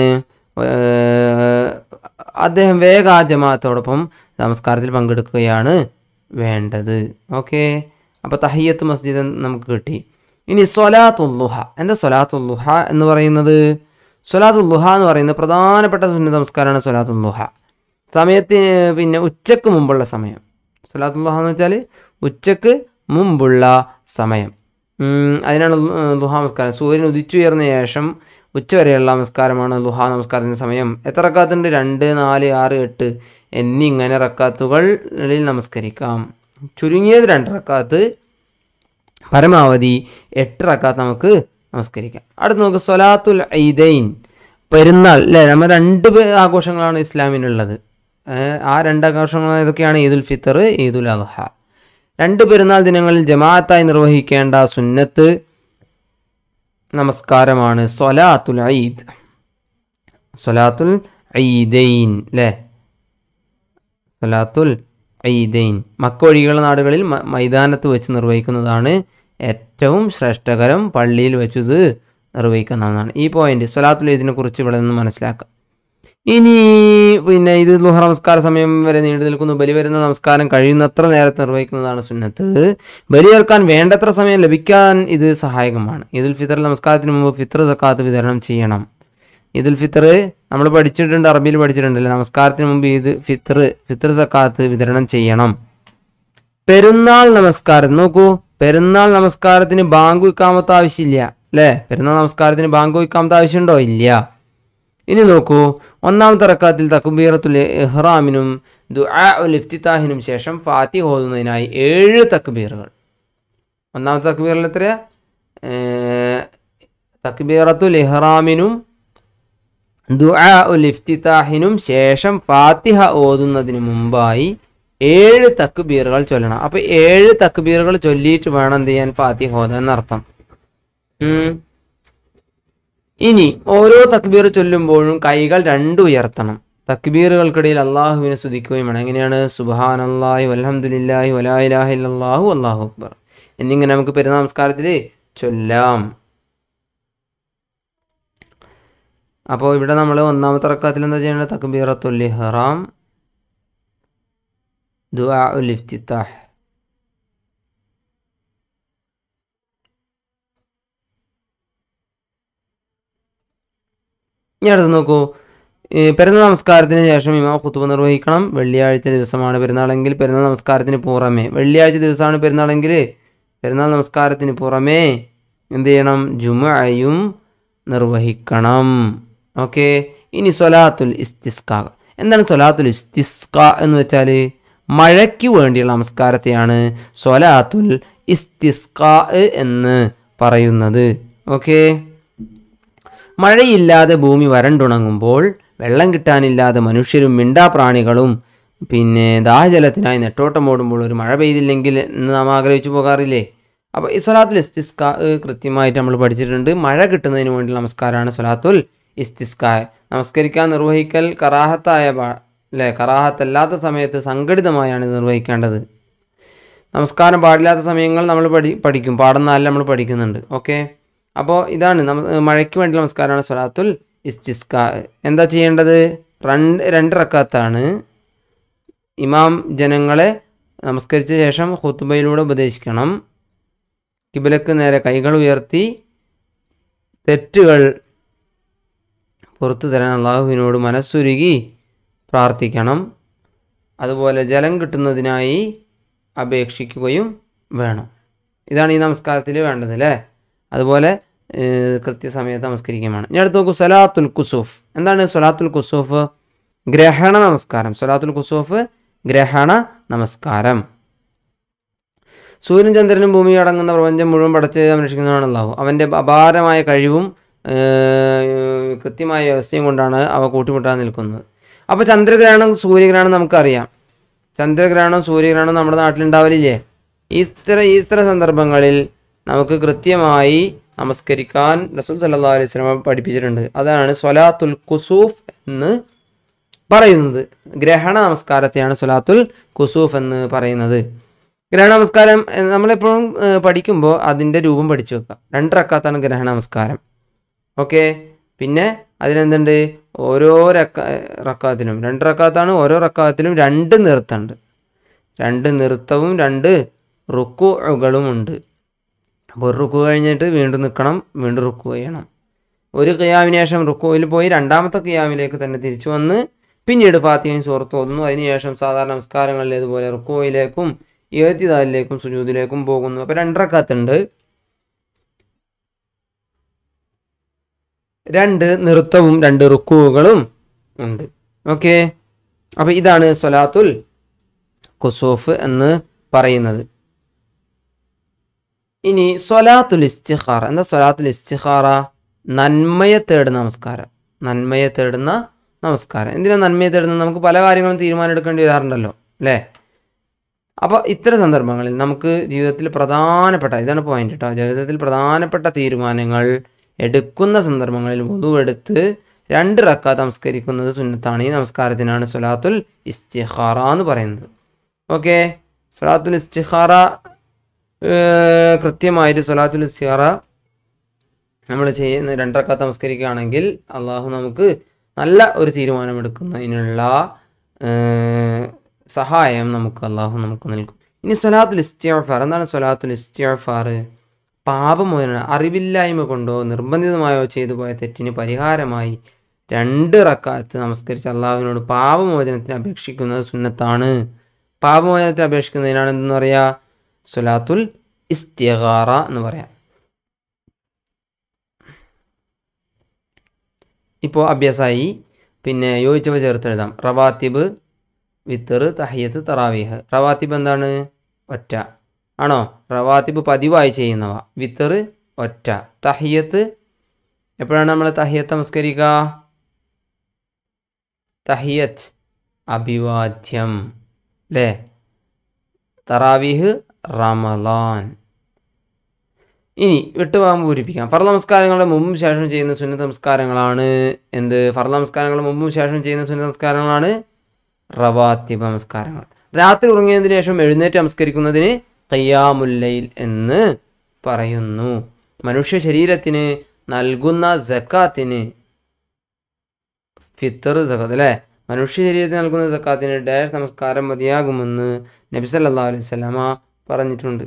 ഏഹ് അദ്ദേഹം വേഗം ആ ജമാഅത്തോടൊപ്പം നമസ്കാരത്തിൽ പങ്കെടുക്കുകയാണ് വേണ്ടത് ഓക്കെ അപ്പോൾ തഹിയത്ത് മസ്ജിദ് എന്ന് നമുക്ക് കിട്ടി ഇനി സ്വലാത്തുല്ലുഹ എന്താ സ്വലാത്തുല്ലുഹ എന്ന് പറയുന്നത് സ്വലാത്തുല്ലുഹ എന്ന് പറയുന്നത് പ്രധാനപ്പെട്ട സുന്ന നമസ്കാരമാണ് സ്വലാത്തുല്ലുഹ സമയത്തിന് പിന്നെ ഉച്ചക്ക് മുമ്പുള്ള സമയം സ്വലാത്തുല്ലുഹ എന്ന് വെച്ചാൽ ഉച്ചക്ക് മുമ്പുള്ള സമയം ഉം, അതിനാണ് ലു- ലുഹാ നമസ്കാരം സൂര്യൻ ഉദിച്ചുയർന്ന ശേഷം ഉച്ചവരെയുള്ള നമസ്കാരമാണ് ലുഹാ നമസ്കാരത്തിൻ്റെ സമയം എത്ര റക്കാത്തുണ്ട് രണ്ട് നാല് ആറ് എട്ട് എന്നിങ്ങനെ റക്കാത്തുകളിൽ നമസ്കരിക്കാം ചുരുങ്ങിയത് രണ്ട് റക്കാത്ത് പരമാവധി എട്ട് റക്കാത്ത് നമുക്ക് നമസ്കരിക്കാം അടുത്ത് നമുക്ക് സൊലാത്തുൽ ഐദൈൻ പെരുന്നാൾ അല്ലേ നമ്മൾ രണ്ട് പേ- ആഘോഷങ്ങളാണ് ഇസ്ലാമിനുള്ളത് ഏഹ് ആ രണ്ട് ആഘോഷങ്ങൾ ഏതൊക്കെയാണ് ഈദുൽ ഫിത്തർ ഈദുൽ അദ്ഹ രണ്ട് പെരുന്നാൾ ദിനങ്ങളിൽ ജമാഅത്തായി നിർവഹിക്കേണ്ട സുന്നത്ത് നമസ്കാരമാണ് സൊലാത്തുൽ ഈദ് സൊലാത്തുൽ ഈദൈൻ അല്ലേ സലാത്തുൽ ഐദൈൻ മക്ക ഒഴികെയുള്ള നാടുകളിൽ മ- മൈതാനത്ത് വെച്ച് നിർവഹിക്കുന്നതാണ് ഏറ്റവും ശ്രേഷ്ഠകരം പള്ളിയിൽ വെച്ച് ഇത് നിർവഹിക്കുന്നതാണ് ഈ പോയിന്റ് സലാത്തുൽ ഈദിനെ കുറിച്ച് ഇവിടെ നിന്ന് മനസ്സിലാക്കാം ഇനി പിന്നെ ഇത് ലുഹ നമസ്കാര സമയം വരെ നീണ്ടു നിൽക്കുന്നു ബലി വരുന്ന നമസ്കാരം കഴിയുന്നത്ര നേരത്തെ നിർവഹിക്കുന്നതാണ് സുന്നത്ത് ബലിയേൽക്കാൻ വേണ്ടത്ര സമയം ലഭിക്കാൻ ഇത് സഹായകമാണ് ഈദുൽ ഫിത്തർ നമസ്കാരത്തിന് മുമ്പ് ഫിത്തർ സക്കാത്ത് വിതരണം ചെയ്യണം ഈദുൽ ഫിത്തർ നമ്മൾ പഠിച്ചിട്ടുണ്ട് അറബിയിൽ പഠിച്ചിട്ടുണ്ടല്ലോ നമസ്കാരത്തിന് മുമ്പ് ഈദ് ഫിത്തർ ഫിത്തർ സക്കാത്ത് വിതരണം ചെയ്യണം പെരുന്നാൾ നമസ്കാരം നോക്കൂ പെരുന്നാൾ നമസ്കാരത്തിന് ബാങ്ക് വയ്ക്കാമത്ത ആവശ്യമില്ല അല്ലേ പെരുന്നാൾ നമസ്കാരത്തിന് ബാങ്ക് വയ്ക്കാമത്ത ആവശ്യമുണ്ടോ ഇല്ല ഇനി നോക്കൂ ഒന്നാമത്തെ റക്കാത്തിൽ തക്ബീറത്തുൽ ഇഹ്റാമിനും ദുആ ഉൽ ഇഫ്തിത്താഹിനും ശേഷം ഫാത്തി ഓതുന്നതിനായി ഏഴ് തക്ബീറുകൾ ഒന്നാമത്തെ തക്ബീറിൽ എത്രയാ ഏർ, തക്ബീറത്തുൽ ഇഹ്റാമിനും ദുആ ഉൽ ഇഫ്തിത്താഹിനും ശേഷം ഫാത്തിഹ ഓതുന്നതിന് മുമ്പായി ഏഴ് തക്ബീറുകൾ ചൊല്ലണം അപ്പോൾ ഏഴ് തക്ബീറുകൾ ചൊല്ലിയിട്ട് വേണം എന്ത് ചെയ്യാൻ ഫാത്തിഹ ഓതാൻ എന്നർത്ഥം ഉം. ഇനി ഓരോ തക്ബീർ ചൊല്ലുമ്പോഴും കൈകൾ രണ്ടും ഉയർത്തണം തക്ബീറുകൾക്കിടയിൽ അള്ളാഹുവിനെ സ്തുതിക്കുകയും വേണം എങ്ങനെയാണ് സുബാൻ അള്ളാഹി വലഹമുല്ലാഹി വലായിലാഹി അല്ലാഹു അള്ളാഹു അക്ബർ എന്നിങ്ങനെ നമുക്ക് പെരുന്നാൾ നമസ്കാരത്തിൽ ചൊല്ലാം അപ്പോൾ ഇവിടെ നമ്മൾ ഒന്നാമത്തെ റക്കാത്തിൽ എന്താ ചെയ്യേണ്ടത് തക്ബീറത്തുൽ ഇഹ്റാം ദുആ ഉൽ ഇഫ്തിത്താഹ് ഇനി അടുത്ത് നോക്കൂ ഈ പെരുന്നാൾ നമസ്കാരത്തിന് ശേഷം ഇമാം ഖുത്തുബ നിർവഹിക്കണം വെള്ളിയാഴ്ച ദിവസമാണ് പെരുന്നാളെങ്കിൽ പെരുന്നാൾ നമസ്കാരത്തിന് പുറമേ വെള്ളിയാഴ്ച ദിവസമാണ് പെരുന്നാളെങ്കിൽ പെരുന്നാൾ നമസ്കാരത്തിന് പുറമേ എന്ത് ചെയ്യണം ജുമയും നിർവഹിക്കണം ഓക്കെ ഇനി സൊലാത്തുൽ ഇസ്തിസ്ക എന്താണ് സൊലാത്തുൽ ഇസ്തിസ്ക എന്ന് വെച്ചാൽ മഴയ്ക്ക് വേണ്ടിയുള്ള നമസ്കാരത്തെയാണ് സൊലാത്തുൽ ഇസ്തിസ്ക എന്ന് പറയുന്നത് ഓക്കെ മഴയില്ലാതെ ഭൂമി വരണ്ടുണങ്ങുമ്പോൾ വെള്ളം കിട്ടാനില്ലാതെ മനുഷ്യരും മിണ്ടാപ്രാണികളും പിന്നെ ദാഹജലത്തിനായി നെട്ടോട്ടം ഓടുമ്പോൾ ഒരു മഴ പെയ്തില്ലെങ്കിൽ എന്ന് നാം ആഗ്രഹിച്ചു പോകാറില്ലേ അപ്പോൾ ഈ സ്വലാത്തുൽ ഇസ്തിസ്ക കൃത്യമായിട്ട് നമ്മൾ പഠിച്ചിട്ടുണ്ട് മഴ കിട്ടുന്നതിന് വേണ്ടി നമസ്കാരമാണ് സ്വലാത്തുൽ ഇസ്തിസ്ക നമസ്കരിക്കാൻ നിർവഹിക്കൽ കറാഹത്തായ പാ- അല്ലേ കറാഹത്തല്ലാത്ത സമയത്ത് സംഘടിതമായാണ് ഇത് നിർവഹിക്കേണ്ടത് നമസ്കാരം പാടില്ലാത്ത സമയങ്ങൾ നമ്മൾ പഠി പഠിക്കും പാടുന്നതല്ല നമ്മൾ പഠിക്കുന്നുണ്ട് ഓക്കെ അപ്പോൾ ഇതാണ് നമ മഴയ്ക്ക് വേണ്ടി നമസ്കാരമാണ് സ്വലാത്തുൽ ഇസ്തിസ്ക എന്താ ചെയ്യേണ്ടത് രണ്ട് രണ്ട് റക്കാത്താണ് ഇമാം ജനങ്ങളെ നമസ്കരിച്ച ശേഷം ഹുത്തുബയിലൂടെ ഉപദേശിക്കണം കിബിലക്ക് നേരെ കൈകൾ ഉയർത്തി തെറ്റുകൾ പുറത്തു തരാൻ അള്ളാഹുവിനോട് മനസ്സുരുകി പ്രാർത്ഥിക്കണം അതുപോലെ ജലം കിട്ടുന്നതിനായി അപേക്ഷിക്കുകയും വേണം ഇതാണ് ഈ നമസ്കാരത്തിൽ വേണ്ടത് അല്ലേ അതുപോലെ ഏഹ്, കൃത്യസമയത്ത് നമസ്കരിക്കുകയും വേണം ഇനി അടുത്ത് നോക്കൂ സലാത്തുൽ കുസൂഫ് എന്താണ് സലാത്തുൽ കുസൂഫ് ഗ്രഹണ നമസ്കാരം സലാത്തുൽ കുസൂഫ് ഗ്രഹണ നമസ്കാരം സൂര്യൻ ചന്ദ്രനും ഭൂമിയും അടങ്ങുന്ന പ്രപഞ്ചം മുഴുവൻ പടച്ച് സംരക്ഷിക്കുന്നതാണ് അള്ളാഹു അവൻ്റെ അപാരമായ കഴിവും ഏഹ്, കൃത്യമായ വ്യവസ്ഥയും കൊണ്ടാണ് അവ കൂട്ടിമുട്ടാൻ നിൽക്കുന്നത് അപ്പോൾ ചന്ദ്രഗ്രഹണം സൂര്യഗ്രഹണം നമുക്കറിയാം ചന്ദ്രഗ്രഹണം സൂര്യഗ്രഹണം നമ്മുടെ നാട്ടിലുണ്ടാവലില്ലേ ഈസ്റ്റർ ഈസ്റ്റർ സന്ദർഭങ്ങളിൽ നമുക്ക് കൃത്യമായി നമസ്കരിക്കാൻ റസൂൽ സല്ലല്ലാഹു അലൈഹി വസല്ലം പഠിപ്പിച്ചിട്ടുണ്ട് അതാണ് സ്വലാത്തുൽ കുസൂഫ് എന്ന് പറയുന്നത് ഗ്രഹണ നമസ്കാരത്തെയാണ് സ്വലാത്തുൽ കുസൂഫ് എന്ന് പറയുന്നത് ഗ്രഹണ നമസ്കാരം എഹ്, നമ്മളെപ്പോഴും ഏഹ്, പഠിക്കുമ്പോൾ അതിൻ്റെ രൂപം പഠിച്ചു വെക്കുക രണ്ട് റക്കാത്താണ് ഗ്രഹണ നമസ്കാരം ഓക്കെ പിന്നെ അതിനെന്തുണ്ട് ഓരോ രക്ക റക്കാത്തിലും രണ്ട് റക്കാത്താണ് ഓരോ റക്കാത്തിലും രണ്ട് നൃത്തമുണ്ട് രണ്ട് നൃത്തവും രണ്ട് റുക്കുകളും ഉണ്ട് അപ്പോൾ ഒരു റുക്കു കഴിഞ്ഞിട്ട് വീണ്ടും നിൽക്കണം വീണ്ടും റുക്കു ചെയ്യണം ഒരു ഖിയാമിന് ശേഷം റുക്കുവിൽ പോയി രണ്ടാമത്തെ ഖിയാമിലേക്ക് തന്നെ തിരിച്ചു വന്ന് പിന്നീട് ഫാത്തിഹയും സുഹൃത്ത് ഓതുന്നു അതിനുശേഷം സാധാരണ നമസ്കാരങ്ങളിലേതുപോലെ റുക്കുവയിലേക്കും ഏത്തിദാലിലേക്കും സുജൂദിലേക്കും പോകുന്നു അപ്പോൾ രണ്ടരക്കാത്തുണ്ട് രണ്ട് നൃത്തവും രണ്ട് റുക്കുകളും ഉണ്ട് ഓക്കെ അപ്പോൾ ഇതാണ് സ്വലാത്തുൽ കുസൂഫ് എന്ന് പറയുന്നത് ഇനി സ്വലാത്തുൽ ഇസ്തിഖാറ എന്താ സ്വലാത്തുൽ ഇസ്തിഖാറ നന്മയെ തേടുന്ന നമസ്കാരം നന്മയെ തേടുന്ന നമസ്കാരം എന്തിനാ നന്മയെ തേടുന്നത് നമുക്ക് പല കാര്യങ്ങളും തീരുമാനം എടുക്കേണ്ടി വരാറുണ്ടല്ലോ അല്ലേ അപ്പോൾ ഇത്തരം സന്ദർഭങ്ങളിൽ നമുക്ക് ജീവിതത്തിൽ പ്രധാനപ്പെട്ട ഇതാണ് പോയിന്റ് കേട്ടോ ജീവിതത്തിൽ പ്രധാനപ്പെട്ട തീരുമാനങ്ങൾ എടുക്കുന്ന സന്ദർഭങ്ങളിൽ വധു എടുത്ത് രണ്ട് റക്കാത്ത് നമസ്കരിക്കുന്നത് സുന്നത്താണ് ഈ നമസ്കാരത്തിനാണ് സ്വലാത്തുൽ ഇസ്തിഖാറ എന്ന് പറയുന്നത് ഓക്കെ സ്വലാത്തുൽ ഇസ്തിഖാറ ഏഹ്, കൃത്യമായിട്ട് സ്വലാത്തുൽ ഇസ്തിഖാറ നമ്മൾ ചെയ്യുന്ന രണ്ടരക്കാത്ത് നമസ്കരിക്കുകയാണെങ്കിൽ അള്ളാഹു നമുക്ക് നല്ല ഒരു തീരുമാനമെടുക്കുന്നതിനുള്ള ഏഹ്, സഹായം നമുക്ക് അള്ളാഹു നമുക്ക് നൽകും ഇനി സ്വലാത്തുൽ ഇസ്തിഗ്ഫാർ എന്താണ് സ്വലാത്തുൽ ഇസ്തിഗ്ഫാർ പാപമോചനം അറിവില്ലായ്മ കൊണ്ടോ നിർബന്ധിതമായോ ചെയ്തു പോയ തെറ്റിന് പരിഹാരമായി രണ്ട് റക്കാത്ത് നമസ്കരിച്ച് അള്ളാഹുവിനോട് പാപമോചനത്തിന് അപേക്ഷിക്കുന്നത് സുന്നത്താണ് പാപമോചനത്തിന് അപേക്ഷിക്കുന്നതിനാണ് എന്തെന്ന് പറയുക സ്വലാത്തുൽ ഇസ്തിഗാറ എന്ന് പറയാം ഇപ്പോൾ അഭ്യാസമായി പിന്നെ യോജിച്ചവ ചേർത്തെഴുതാം റവാത്തിബ് വിത്തർ തഹയ്യത്ത് തറാവീഹ് റവാത്തിബ് എന്താണ് ഒറ്റ ആണോ റവാത്തിബ് പതിവായി ചെയ്യുന്നവ വിത്തർ ഒറ്റ തഹയ്യത്ത് എപ്പോഴാണ് നമ്മൾ തഹയ്യത്ത് നമസ്കരിക്കുക തഹിയത്ത് അഭിവാദ്യം അല്ലേ തറാവീഹ് റമലാൻ ഇനി വിട്ടുപോകാൻ പൂരിപ്പിക്കാം ഫർദ നമസ്കാരങ്ങളുടെ മുമ്പും ശേഷം ചെയ്യുന്ന സുന്നത്ത് നമസ്കാരങ്ങളാണ് എന്ത് ഫർദ നമസ്കാരങ്ങളുടെ മുമ്പും ശേഷം ചെയ്യുന്ന സുന്നത്ത് നമസ്കാരങ്ങളാണ് റവാത്തിബ നമസ്കാരങ്ങൾ രാത്രി ഉറങ്ങിയതിന് ശേഷം എഴുന്നേറ്റ് നമസ്കരിക്കുന്നതിന് കയ്യാമുല്ലയിൽ എന്ന് പറയുന്നു മനുഷ്യ ശരീരത്തിന് നൽകുന്ന ജക്കാത്തിന് ഫിത്തർ സക്കാത്ത് അല്ലേ മനുഷ്യ ശരീരത്തിന് നൽകുന്ന സക്കാത്തിന് ഡാഷ് നമസ്കാരം മതിയാകുമെന്ന് നബി സല്ലല്ലാഹു അലൈഹി വസല്ലമ പറഞ്ഞിട്ടുണ്ട്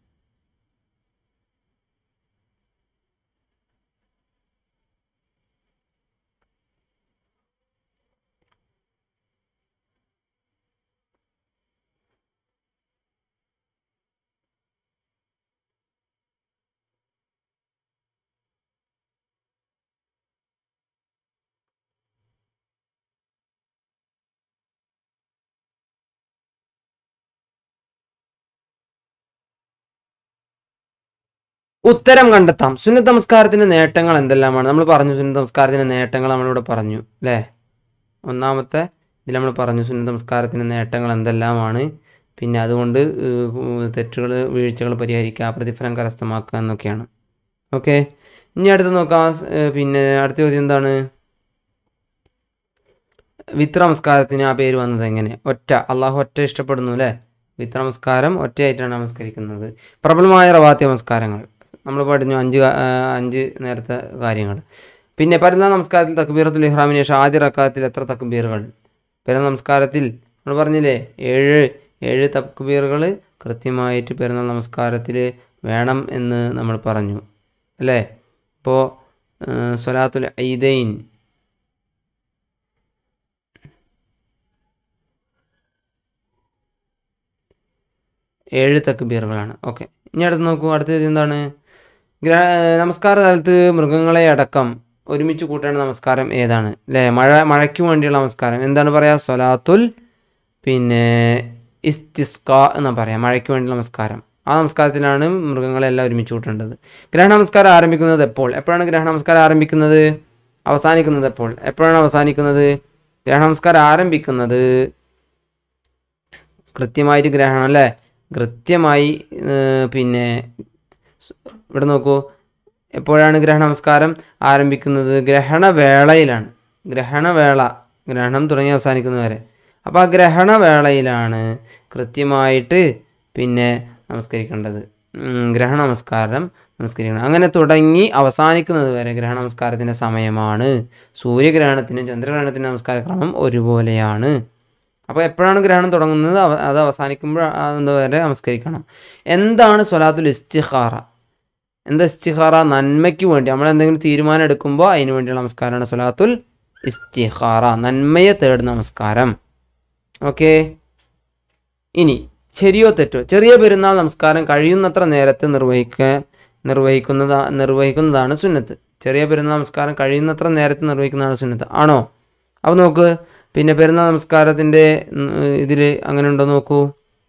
ഉത്തരം കണ്ടെത്താം സുന്നത്ത് നമസ്കാരത്തിന്റെ നേട്ടങ്ങൾ എന്തെല്ലാമാണ് നമ്മൾ പറഞ്ഞു സുന്നത്ത് നമസ്കാരത്തിന്റെ നേട്ടങ്ങൾ നമ്മളിവിടെ പറഞ്ഞു അല്ലേ ഒന്നാമത്തെ ഇതിൽ നമ്മൾ പറഞ്ഞു സുന്നത്ത് നമസ്കാരത്തിന്റെ നേട്ടങ്ങൾ എന്തെല്ലാമാണ് പിന്നെ അതുകൊണ്ട് തെറ്റുകൾ വീഴ്ചകൾ പരിഹരിക്കുക പ്രതിഫലം കരസ്ഥമാക്കുക എന്നൊക്കെയാണ് ഓക്കെ ഇനി അടുത്ത് നോക്കാം സ്- ഏ, പിന്നെ അടുത്ത ചോദ്യം എന്താണ് വിത്ര നമസ്കാരത്തിന് ആ പേര് വന്നത് എങ്ങനെ ഒറ്റ അള്ളാഹു ഒറ്റ ഇഷ്ടപ്പെടുന്നു അല്ലേ വിത്ര നമസ്കാരം ഒറ്റയായിട്ടാണ് നമസ്കരിക്കുന്നത് പ്രബലമായ റവാത്തി നമസ്കാരങ്ങൾ നമ്മൾ പഠിഞ്ഞു അഞ്ച് കാ- ആ, അഞ്ച് നേരത്തെ കാര്യങ്ങൾ പിന്നെ പരന്ന നമസ്കാരത്തിൽ തക്ബീറത്തുൽ ഇഹ്റാമിന് ശേഷം ആദ്യ റക്കാത്തിൽ എത്ര തക്ബീറുകൾ പെരുന്നാൾ നമസ്കാരത്തിൽ നമ്മൾ പറഞ്ഞില്ലേ ഏഴ് ഏഴ് തക്ബീറുകൾ കൃത്യമായിട്ട് പെരുന്നാൾ നമസ്കാരത്തിൽ വേണം എന്ന് നമ്മൾ പറഞ്ഞു അല്ലേ ഇപ്പോൾ സ്വലാത്തുൽ ഐദൈൻ ഏഴ് തക്ബീറുകളാണ് ഓക്കെ ഇനി അടുത്ത് നോക്കൂ അടുത്ത ചോദ്യം എന്താണ് ഗ്ര നമസ്കാര കാലത്ത് മൃഗങ്ങളെ അടക്കം ഒരുമിച്ച് കൂട്ടേണ്ട നമസ്കാരം ഏതാണ് അല്ലേ മഴ മഴയ്ക്ക് വേണ്ടിയുള്ള നമസ്കാരം എന്താണ് പറയുക സ്വലാത്തുൽ പിന്നെ ഇസ്തിസ്ക എന്ന് പറയാം മഴയ്ക്ക് വേണ്ടിയുള്ള നമസ്കാരം ആ നമസ്കാരത്തിലാണ് മൃഗങ്ങളെല്ലാം ഒരുമിച്ച് കൂട്ടേണ്ടത് ഗ്രഹണ നമസ്കാരം ആരംഭിക്കുന്നത് എപ്പോൾ എപ്പോഴാണ് ഗ്രഹണ നമസ്കാരം ആരംഭിക്കുന്നത് അവസാനിക്കുന്നത് എപ്പോൾ എപ്പോഴാണ് അവസാനിക്കുന്നത് ഗ്രഹണ നമസ്കാരം ആരംഭിക്കുന്നത് കൃത്യമായിട്ട് ഗ്രഹണം അല്ലേ കൃത്യമായി ഏർ, പിന്നെ സ് ഇവിടെ നോക്കൂ എപ്പോഴാണ് ഗ്രഹണ നമസ്കാരം ആരംഭിക്കുന്നത് ഗ്രഹണവേളയിലാണ് ഗ്രഹണവേള ഗ്രഹണം തുടങ്ങി അവസാനിക്കുന്നത് വരെ അപ്പോൾ ആ ഗ്രഹണവേളയിലാണ് കൃത്യമായിട്ട് പിന്നെ നമസ്കരിക്കേണ്ടത് ഉം, ഗ്രഹണ നമസ്കാരം നമസ്കരിക്കണം അങ്ങനെ തുടങ്ങി അവസാനിക്കുന്നത് വരെ ഗ്രഹണ നമസ്കാരത്തിൻ്റെ സമയമാണ് സൂര്യഗ്രഹണത്തിനും ചന്ദ്രഗ്രഹണത്തിനും നമസ്കാര ക്രമം ഒരുപോലെയാണ് അപ്പോൾ എപ്പോഴാണ് ഗ്രഹണം തുടങ്ങുന്നത് അവ- അത് അവസാനിക്കുമ്പോൾ വരെ നമസ്കരിക്കണം എന്താണ് സ്വലാത്തുൽ ഇസ്തിഖാറ എന്താ ഇസ്തിഖാറ നന്മയ്ക്ക് വേണ്ടി നമ്മൾ എന്തെങ്കിലും തീരുമാനം എടുക്കുമ്പോൾ അതിന് വേണ്ടിയുള്ള നമസ്കാരമാണ് സ്വലാത്തുൽ ഇസ്തിഖാറ നന്മയെ തേടുന്ന നമസ്കാരം ഓക്കെ ഇനി ശരിയോ തെറ്റോ ചെറിയ പെരുന്നാൾ നമസ്കാരം കഴിയുന്നത്ര നേരത്തെ നിർവഹിക്ക നിർവഹിക്കുന്നതാ നിർവഹിക്കുന്നതാണ് സുന്നത്ത് ചെറിയ പെരുന്നാൾ നമസ്കാരം കഴിയുന്നത്ര നേരത്തെ നിർവഹിക്കുന്നതാണ് സുന്നത്ത് ആണോ അപ്പോൾ നോക്ക് പിന്നെ പെരുന്നാൾ നമസ്കാരത്തിൻ്റെ ഇതിൽ അങ്ങനെ ഉണ്ടോ നോക്കൂ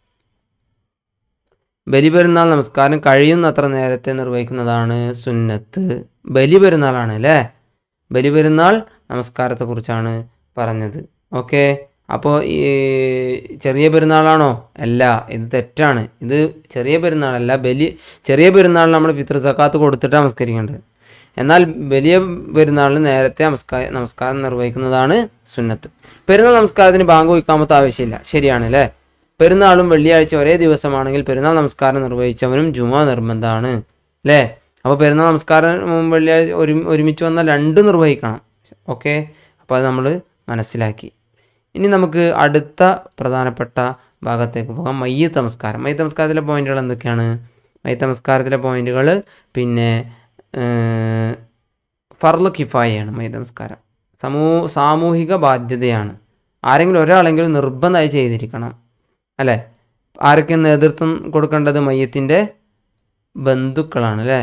ബലിപെരുന്നാൾ നമസ്കാരം കഴിയുന്നത്ര നേരത്തെ നിർവഹിക്കുന്നതാണ് സുന്നത്ത് ബലിപെരുന്നാളാണ് അല്ലേ ബലിപെരുന്നാൾ നമസ്കാരത്തെക്കുറിച്ചാണ് പറഞ്ഞത് ഓക്കെ അപ്പോൾ ഈ ചെറിയ പെരുന്നാളാണോ അല്ല ഇത് തെറ്റാണ് ഇത് ചെറിയ പെരുന്നാളല്ല ബലി ചെറിയ പെരുന്നാളിന് നമ്മൾ ഫിത്ര സക്കാത്ത് കൊടുത്തിട്ട് നമസ്കരിക്കേണ്ടത് എന്നാൽ വലിയ പെരുന്നാളിന് നേരത്തെ നമസ്കാരം നമസ്കാരം നിർവഹിക്കുന്നതാണ് സുന്നത്ത് പെരുന്നാൾ നമസ്കാരത്തിന് ബാങ്ക് വയ്ക്കാമത്ത ആവശ്യമില്ല ശരിയാണ് അല്ലേ പെരുന്നാളും വെള്ളിയാഴ്ച ഒരേ ദിവസമാണെങ്കിൽ പെരുന്നാൾ നമസ്കാരം നിർവഹിച്ചവനും ജുമ നിർബന്ധമാണ് അല്ലേ അപ്പോൾ പെരുന്നാൾ നമസ്കാരം ഉം, വെള്ളിയാഴ്ച ഒരു ഒരുമിച്ച് വന്നാൽ രണ്ട് നിർവഹിക്കണം ഓക്കെ അപ്പോൾ അത് നമ്മൾ മനസ്സിലാക്കി ഇനി നമുക്ക് അടുത്ത പ്രധാനപ്പെട്ട ഭാഗത്തേക്ക് പോകാം മയ്യത്ത് നമസ്കാരം മയ്യത്ത് നമസ്കാരത്തിലെ പോയിന്റുകൾ എന്തൊക്കെയാണ് മയ്യത്ത് നമസ്കാരത്തിലെ പോയിന്റുകൾ പിന്നെ ഏർ, ഫർള് കിഫായയാണ് മയ്യത്ത് നമസ്കാരം സമൂ സാമൂഹിക ബാധ്യതയാണ് ആരെങ്കിലും ഒരാളെങ്കിലും നിർബന്ധമായി ചെയ്തിരിക്കണം അല്ലേ ആരൊക്കെ നേതൃത്വം കൊടുക്കേണ്ടത് മയ്യത്തിൻ്റെ ബന്ധുക്കളാണ് അല്ലേ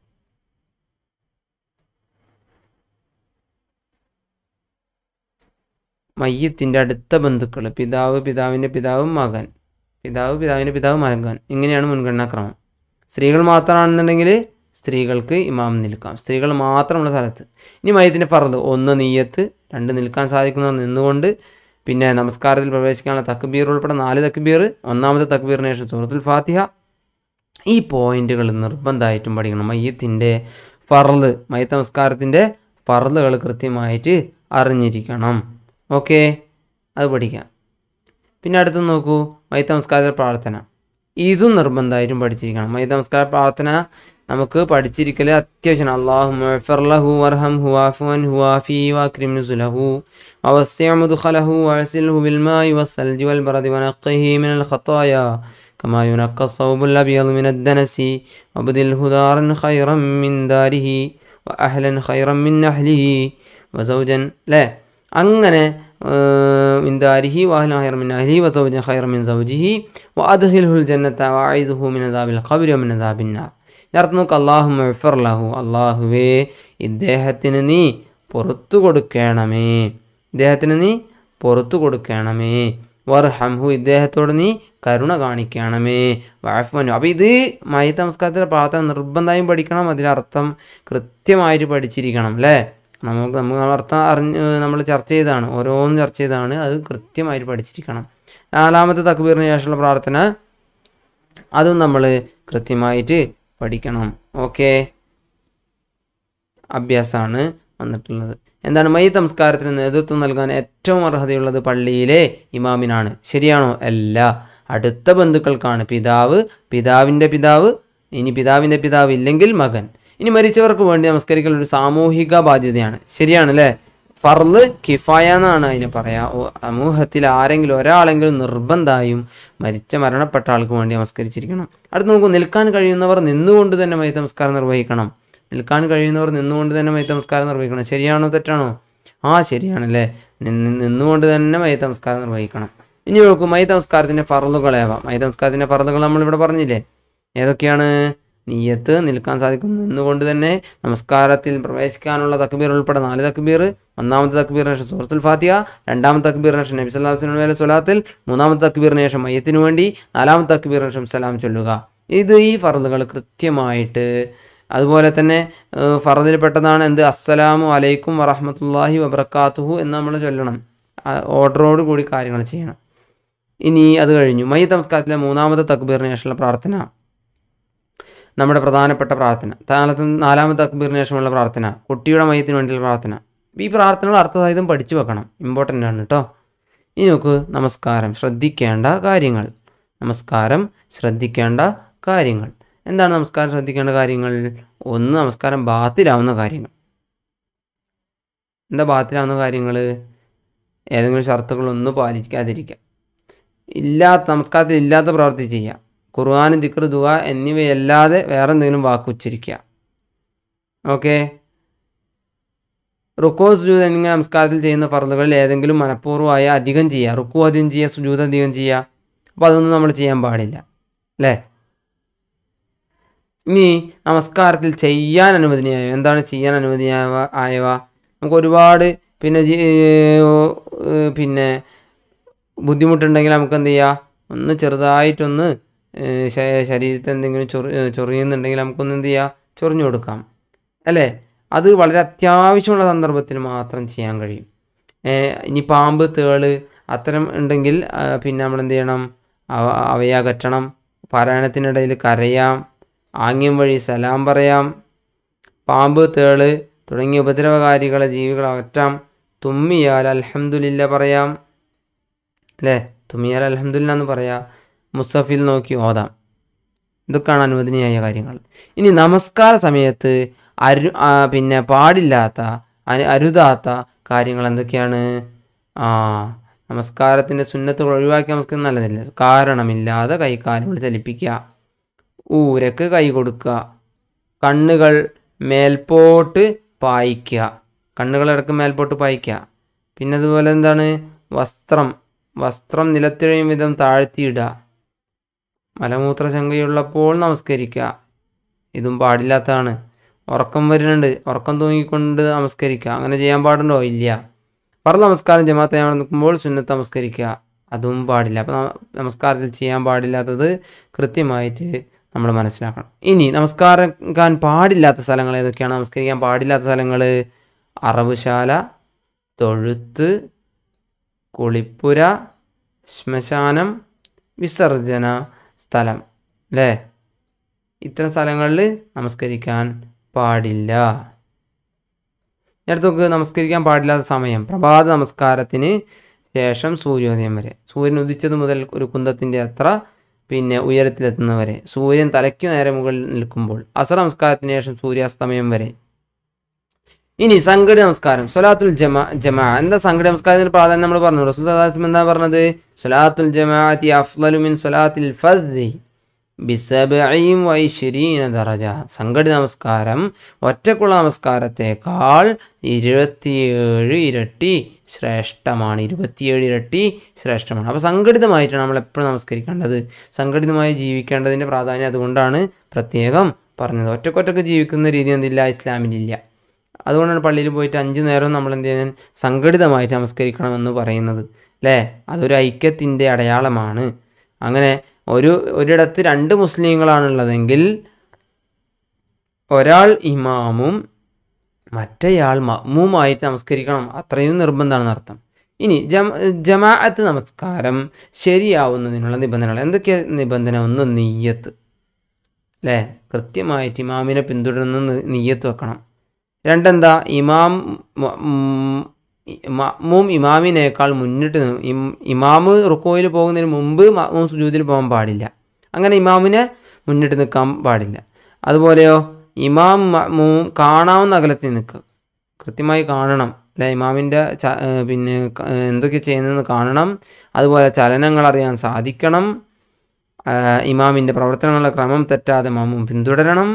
മയ്യത്തിൻ്റെ അടുത്ത ബന്ധുക്കൾ പിതാവ് പിതാവിൻ്റെ പിതാവ് മകൻ പിതാവ് പിതാവിൻ്റെ പിതാവ് മകൻ ഇങ്ങനെയാണ് മുൻഗണനാക്രമം സ്ത്രീകൾ മാത്രമാണെന്നുണ്ടെങ്കിൽ സ്ത്രീകൾക്ക് ഇമാം നിൽക്കാം സ്ത്രീകൾ മാത്രമുള്ള സ്ഥലത്ത് ഇനി മയത്തിൻ്റെ ഫറദ് ഒന്ന് നീയത്ത് രണ്ട് നിൽക്കാൻ സാധിക്കുന്നവർ നിന്നുകൊണ്ട് പിന്നെ നമസ്കാരത്തിൽ പ്രവേശിക്കാനുള്ള തക്ബീർ ഉൾപ്പെടെ നാല് തക്ബീർ ഒന്നാമത്തെ തക്ബീറിന് ശേഷം സൂറത്തുൽ ഫാത്തിഹ ഈ പോയിന്റുകൾ നിർബന്ധമായിട്ടും പഠിക്കണം മയ്യത്തിൻ്റെ ഫറല് മയ്യത്ത് നമസ്കാരത്തിൻ്റെ ഫറലുകൾ കൃത്യമായിട്ട് അറിഞ്ഞിരിക്കണം ഓക്കെ അത് പഠിക്കാം പിന്നെ അടുത്ത് നോക്കൂ മയ്യത്ത് നമസ്കാര പ്രാർത്ഥന ഇതും നിർബന്ധമായിട്ടും പഠിച്ചിരിക്കണം മയ്യത്ത് നമസ്കാര പ്രാർത്ഥന നമുക്ക് പഠിച്ചിരിക്കൽ അത്യാവശ്യമാണ് അള്ളാഹു മുഫർലഹു വർഹം ഹുവാഫുവൻ ഹുവാഫി വാക്രിം നുസുലഹു ووسع مدخله وارسله بالماء والثلج والبرد ونقه من الخطايا كما ينقى الثوب الأبيض من الدنس وابدله دارا خيرا من داره وأهلا خيرا من نحله وزوجا لا അങ്ങനെ من داره وأهلا خيرا من أهله وزوجا خيرا من زوجه وأدخله الجنة وأعيذه من عذاب القبر ومن عذاب النار ഇതിനർത്ഥം നോക്ക് അള്ളാഹു മഫർ ലഹു അള്ളാഹുവേ ഇദ്ദേഹത്തിന് നീ പുറത്തു കൊടുക്കണമേ ഇദ്ദേഹത്തിന് നീ പുറത്തു കൊടുക്കണമേ വർഹംഹു ഇദ്ദേഹത്തോട് നീ കരുണ കാണിക്കണമേ വാഫ്മനു അപ്പോൾ ഇത് മയ്യത്ത് നമസ്കാരത്തിലെ പ്രാർത്ഥന നിർബന്ധമായും പഠിക്കണം അതിലർത്ഥം കൃത്യമായിട്ട് പഠിച്ചിരിക്കണം അല്ലേ നമുക്ക് നമുക്ക് അർത്ഥം അറിഞ്ഞ് നമ്മൾ ചർച്ച ചെയ്തതാണ് ഓരോന്നും ചർച്ച ചെയ്താണ് അത് കൃത്യമായിട്ട് പഠിച്ചിരിക്കണം നാലാമത്തെ തക്ബീറിന് ശേഷമുള്ള പ്രാർത്ഥന അതും നമ്മൾ കൃത്യമായിട്ട് പഠിക്കണം ഓക്കെ അഭ്യാസമാണ് വന്നിട്ടുള്ളത് എന്താണ് മൈ സംസ്കാരത്തിന് നേതൃത്വം നൽകാൻ ഏറ്റവും അർഹതയുള്ളത് പള്ളിയിലെ ഇമാമിനാണ് ശരിയാണോ അല്ല അടുത്ത ബന്ധുക്കൾക്കാണ് പിതാവ് പിതാവിൻ്റെ പിതാവ് ഇനി പിതാവിൻ്റെ പിതാവ് ഇല്ലെങ്കിൽ മകൻ ഇനി മരിച്ചവർക്ക് വേണ്ടി നമസ്കരിക്കൽ ഒരു സാമൂഹിക ബാധ്യതയാണ് ശരിയാണ് അല്ലേ ഫർള് കിഫായ എന്നാണ് അതിന് പറയാ ഓ, സമൂഹത്തിൽ ആരെങ്കിലും ഒരാളെങ്കിലും നിർബന്ധമായും മരിച്ച മരണപ്പെട്ട ആൾക്ക് വേണ്ടി നമസ്കരിച്ചിരിക്കണം അടുത്ത് നമുക്ക് നിൽക്കാൻ കഴിയുന്നവർ നിന്നുകൊണ്ട് തന്നെ മൈ നമസ്കാരം നിർവഹിക്കണം നിൽക്കാൻ കഴിയുന്നവർ നിന്നുകൊണ്ട് തന്നെ മൈ നമസ്കാരം നിർവഹിക്കണം ശരിയാണോ തെറ്റാണോ ആ ശരിയാണല്ലേ നിന്ന് നിന്നുകൊണ്ട് തന്നെ മൈ നമസ്കാരം നിർവഹിക്കണം ഇനി നോക്കൂ മൈ നമസ്കാരത്തിൻ്റെ ഫറലുകളേവാം മൈ നമസ്കാരത്തിൻ്റെ ഫറലുകൾ നമ്മളിവിടെ പറഞ്ഞില്ലേ ഏതൊക്കെയാണ് നീയത്ത് നിൽക്കാൻ സാധിക്കും നിന്നുകൊണ്ട് തന്നെ നമസ്കാരത്തിൽ പ്രവേശിക്കാനുള്ള തക്ബീർ ഉൾപ്പെടെ നാല് തക്ബീർ ഒന്നാമത്തെ തക്ബീറിന് ശേഷം സൂറത്തുൽ ഫാത്തിഹ രണ്ടാമത്തെ തക്ബീറിന് ശേഷം നബി സല്ലല്ലാഹു അലൈഹി വസല്ലം സ്വലാത്തിൽ മൂന്നാമത്തെ തക്ബീറിന് ശേഷം മയ്യത്തിന് വേണ്ടി നാലാമത്തെ തക്ബീറിന് ശേഷം സലാം ചൊല്ലുക ഇത് ഈ ഫറലുകൾ കൃത്യമായിട്ട് അതുപോലെ തന്നെ ഏഹ്, ഫറദിൽപ്പെട്ടതാണ് എന്ത് അസ്സലാമു അലൈക്കും വറഹ്മത്തുള്ളാഹി വബർക്കാത്തുഹു എന്ന് നമ്മൾ ചൊല്ലണം ആ ഓർഡറോട് കൂടി കാര്യങ്ങൾ ചെയ്യണം ഇനി അത് കഴിഞ്ഞു മയ്യ നമസ്കാരത്തിലെ മൂന്നാമത്തെ തക്ബീറിന് ശേഷമുള്ള പ്രാർത്ഥന നമ്മുടെ പ്രധാനപ്പെട്ട പ്രാർത്ഥന താലത്ത് നാലാമത്തെ തക്ബീറിന് ശേഷമുള്ള പ്രാർത്ഥന കുട്ടിയുടെ മയത്തിന് വേണ്ടിയുള്ള പ്രാർത്ഥന ഈ പ്രാർത്ഥനകൾ അർത്ഥസഹിതം പഠിച്ചു വെക്കണം ഇമ്പോർട്ടൻ്റ് ആണ് കേട്ടോ ഇനി നോക്ക് നമസ്കാരം ശ്രദ്ധിക്കേണ്ട കാര്യങ്ങൾ നമസ്കാരം ശ്രദ്ധിക്കേണ്ട കാര്യങ്ങൾ എന്താണ് നമസ്കാരം ശ്രദ്ധിക്കേണ്ട കാര്യങ്ങൾ ഒന്ന് നമസ്കാരം ബാത്തിലാവുന്ന കാര്യങ്ങൾ എന്താ ബാത്തിലാവുന്ന കാര്യങ്ങൾ ഏതെങ്കിലും ഷർത്തുകളൊന്നും പാലിക്കാതിരിക്കുക ഇല്ലാത്ത നമസ്കാരത്തിൽ ഇല്ലാത്ത പ്രവൃത്തി ചെയ്യുക ഖുർആാനും ദിക്ർ ദുവ എന്നിവയല്ലാതെ വേറെ എന്തെങ്കിലും വാക്ക് ഉച്ചരിക്കുക ഓക്കെ റുക്കോ സുജൂദ് എന്നിങ്ങനെ നമസ്കാരത്തിൽ ചെയ്യുന്ന ഫർദുകളിൽ ഏതെങ്കിലും മനഃപൂർവ്വമായ അധികം ചെയ്യുക റുക്കു അധികം ചെയ്യുക സുജൂദ് അധികം ചെയ്യുക അപ്പോൾ അതൊന്നും നമ്മൾ ചെയ്യാൻ പാടില്ല അല്ലേ ഇനി നമസ്കാരത്തിൽ ചെയ്യാൻ അനുവദനീയവ എന്താണ് ചെയ്യാൻ അനുവദനീയവ ആയവ നമുക്ക് ഒരുപാട് പിന്നെ ജി- ഏർ പിന്നെ ബുദ്ധിമുട്ടുണ്ടെങ്കിൽ നമുക്ക് എന്ത് ചെയ്യുക ഒന്ന് ചെറുതായിട്ടൊന്ന് ഏർ ശ- ശരീരത്തിൽ എന്തെങ്കിലും ചൊറി ഏർ ചൊറിയുന്നുണ്ടെങ്കിൽ നമുക്കൊന്ന് എന്ത് ചെയ്യുക ചൊറിഞ്ഞു കൊടുക്കാം അല്ലേ അത് വളരെ അത്യാവശ്യമുള്ള സന്ദർഭത്തിൽ മാത്രം ചെയ്യാൻ കഴിയും ഏർ ഇനി പാമ്പ് തേള് അത്തരം ഉണ്ടെങ്കിൽ ആ, പിന്നെ നമ്മൾ എന്ത് ചെയ്യണം അവ അവയെ അകറ്റണം പാരായണത്തിനിടയിൽ കരയാം ആംഗ്യം വഴി സലാം പറയാം പാമ്പ് തേള് തുടങ്ങിയ ഉപദ്രവകാരികളെ ജീവികളെ അകറ്റാം തുമ്മിയാൽ അൽഹംദുലില്ല പറയാം അല്ലേ തുമ്മിയാൽ അൽഹംദുലില്ല എന്ന് പറയാം മുസഫിൽ നോക്കി ഓതാം ഇതൊക്കെയാണ് അനുവദനീയായ കാര്യങ്ങൾ ഇനി നമസ്കാര സമയത്ത് അരു ആ, പിന്നെ പാടില്ലാത്ത അ- അരുതാത്ത കാര്യങ്ങൾ എന്തൊക്കെയാണ് ആ നമസ്കാരത്തിൻ്റെ സുന്നത്തുകൾ ഒഴിവാക്കി നമസ്കാരം നല്ലതല്ല കാരണമില്ലാതെ കൈകാലുകൾ ചലിപ്പിക്കുക ഊരക്ക് കൈ കൊടുക്കുക കണ്ണുകൾ മേൽപോട്ട് പായിക്കുക കണ്ണുകൾ ഇടക്ക് മേൽപോട്ട് പായിക്കുക പിന്നെ അതുപോലെ എന്താണ് വസ്ത്രം വസ്ത്രം നിലത്തിഴയും വിധം താഴ്ത്തിയിടുക മലമൂത്ര ശങ്കയുള്ളപ്പോൾ നമസ്കരിക്കുക ഇതും പാടില്ലാത്തതാണ് ഉറക്കം വരുന്നുണ്ട് ഉറക്കം തൂങ്ങിക്കൊണ്ട് നമസ്കരിക്കുക അങ്ങനെ ചെയ്യാൻ പാടുണ്ടോ ഇല്ല പറ നമസ്കാരം ജമാഅത്ത് ചെയ്യാൻ നിൽക്കുമ്പോൾ സുന്നത്ത് നമസ്കരിക്കുക അതും പാടില്ല അപ്പോൾ നമസ്കാരത്തിൽ ചെയ്യാൻ പാടില്ലാത്തത് കൃത്യമായിട്ട് നമ്മൾ മനസ്സിലാക്കണം ഇനി നമസ്കാരിക്കാൻ പാടില്ലാത്ത സ്ഥലങ്ങൾ ഏതൊക്കെയാണ് നമസ്കരിക്കാൻ പാടില്ലാത്ത സ്ഥലങ്ങൾ അറവുശാല തൊഴുത്ത് കുളിപ്പുര ശ്മശാനം വിസർജന സ്ഥലം അല്ലേ ഇത്തരം സ്ഥലങ്ങളിൽ നമസ്കരിക്കാൻ പാടില്ല അടുത്ത് നോക്ക് നമസ്കരിക്കാൻ പാടില്ലാത്ത സമയം പ്രഭാത നമസ്കാരത്തിന് ശേഷം സൂര്യോദയം വരെ സൂര്യൻ ഉദിച്ചത് മുതൽ ഒരു കുന്തത്തിൻ്റെ അത്ര പിന്നെ ഉയരത്തിലെത്തുന്നവരെ സൂര്യൻ തലയ്ക്ക് നേരെ മുകളിൽ നിൽക്കുമ്പോൾ അസർ നമസ്കാരത്തിന് ശേഷം സൂര്യാസ്തമയം വരെ ഇനി സംഘടി നമസ്കാരം സൊലാത്തുൽ ജമാ ജമാ എന്താ സംഘടി നമസ്കാരത്തിന് പ്രാധാന്യം നമ്മൾ പറഞ്ഞു റസൂൽ സല്ലല്ലാഹു അലൈഹി വസല്ലം എന്താ പറഞ്ഞത് സൊലാത്തുൽ ജമാഅത്തി അഫ്ളലു മിൻ സൊലാത്തിൽ ഫദ്ദി ബിസബഈം വൈശ്വരീന ദറജ സംഘടി നമസ്കാരം ഒറ്റക്കുള്ള നമസ്കാരത്തേക്കാൾ ഇരുപത്തിയേഴ് ഇരട്ടി ശ്രേഷ്ഠമാണ് ഇരുപത്തിയേഴ് ഇരട്ടി ശ്രേഷ്ഠമാണ് അപ്പോൾ സംഘടിതമായിട്ടാണ് നമ്മൾ എപ്പോഴും നമസ്കരിക്കേണ്ടത് സംഘടിതമായി ജീവിക്കേണ്ടതിൻ്റെ പ്രാധാന്യം അതുകൊണ്ടാണ് പ്രത്യേകം പറഞ്ഞത് ഒറ്റക്കൊറ്റക്ക് ജീവിക്കുന്ന രീതി എന്തില്ല ഇസ്ലാമിലില്ല അതുകൊണ്ടാണ് പള്ളിയിൽ പോയിട്ട് അഞ്ച് നേരവും നമ്മൾ എന്ത് ചെയ്യാൻ സംഘടിതമായിട്ട് നമസ്കരിക്കണമെന്ന് പറയുന്നത് അല്ലേ അതൊരു ഐക്യത്തിൻ്റെ അടയാളമാണ് അങ്ങനെ ഒരു ഒരിടത്ത് രണ്ട് മുസ്ലിങ്ങളാണുള്ളതെങ്കിൽ ഒരാൾ ഇമാമും മറ്റേയാൾ മഅ്മൂമായിട്ട് നമസ്കരിക്കണം അത്രയും നിർബന്ധമാണെന്ന് അർത്ഥം ഇനി ജമ ജമാഅത്ത് നമസ്കാരം ശരിയാവുന്നതിനുള്ള നിബന്ധനകൾ എന്തൊക്കെയാ നിബന്ധന ഒന്ന് നീയത്ത് അല്ലേ കൃത്യമായിട്ട് ഇമാമിനെ പിന്തുടരുന്ന നി- നീയത്ത് വെക്കണം രണ്ടെന്താ ഇമാം മ- ഉം, മഅ്മൂം ഇമാമിനേക്കാൾ മുന്നിട്ട് നി- ഇം- ഇമാമ് റുക്കോയിൽ പോകുന്നതിന് മുമ്പ് മഅ്മൂം സുജൂദിൽ പോകാൻ പാടില്ല അങ്ങനെ ഇമാമിനെ മുന്നിട്ട് നിൽക്കാൻ പാടില്ല അതുപോലെയോ ഇമാം മഅ്മൂം കാണാവുന്ന അകലത്തിൽ നിൽക്കുക കൃത്യമായി കാണണം അല്ലെ ഇമാമിൻ്റെ ച ഏഹ് പിന്നെ ക- ഏഹ് എന്തൊക്കെ ചെയ്യുന്നതെന്ന് കാണണം അതുപോലെ ചലനങ്ങൾ അറിയാൻ സാധിക്കണം ആഹ് ഇമാമിൻ്റെ പ്രവർത്തനങ്ങളുടെ ക്രമം തെറ്റാതെ മാമും പിന്തുടരണം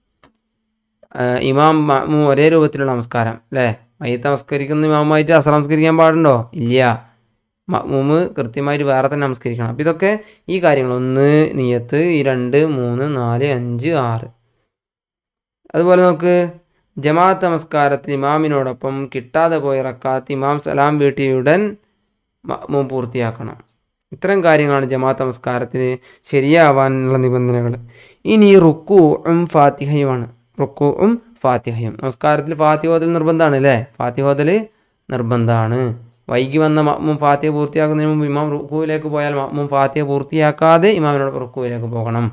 ആഹ് ഇമാം മാമും ഒരേ രൂപത്തിലുള്ള നമസ്കാരം അല്ലേ മയ്യത്ത് നമസ്കരിക്കുന്ന ഇമാമുമായിട്ട് അസർ നമസ്കരിക്കാൻ പാടുണ്ടോ ഇല്ല മമ്മൂമ് കൃത്യമായിട്ട് വേറെ തന്നെ നമസ്കരിക്കണം അപ്പം ഇതൊക്കെ ഈ കാര്യങ്ങൾ ഒന്ന് നിയത്ത് ഈ രണ്ട് മൂന്ന് നാല് അഞ്ച് ആറ് അതുപോലെ നമുക്ക് ജമാഅത്ത് നമസ്കാരത്തിൽ ഇമാമിനോടൊപ്പം കിട്ടാതെ പോയ റക്കാത്ത് ഇമാം സലാം വീട്ടിയുടൻ മഅ്മൂം പൂർത്തിയാക്കണം ഇത്തരം കാര്യങ്ങളാണ് ജമാഅത്ത് നമസ്കാരത്തിന് ശരിയാവാനുള്ള നിബന്ധനകൾ ഇനി റുക്കുവും ഫാത്തിഹയുമാണ് റുക്കുവും ഫാത്തിഹയും നമസ്കാരത്തിൽ ഫാത്തിഹ ഓതൽ നിർബന്ധമാണ് അല്ലേ ഫാത്തിഹ ഓതൽ നിർബന്ധമാണ് വൈകി വന്ന മഅ്മൂം ഫാത്തിഹ പൂർത്തിയാക്കുന്നതിന് മുമ്പ് ഇമാം റുക്കുവിലേക്ക് പോയാൽ മഅ്മൂം ഫാത്തിഹ പൂർത്തിയാക്കാതെ ഇമാമിനോട് റുക്കുവിലേക്ക് പോകണം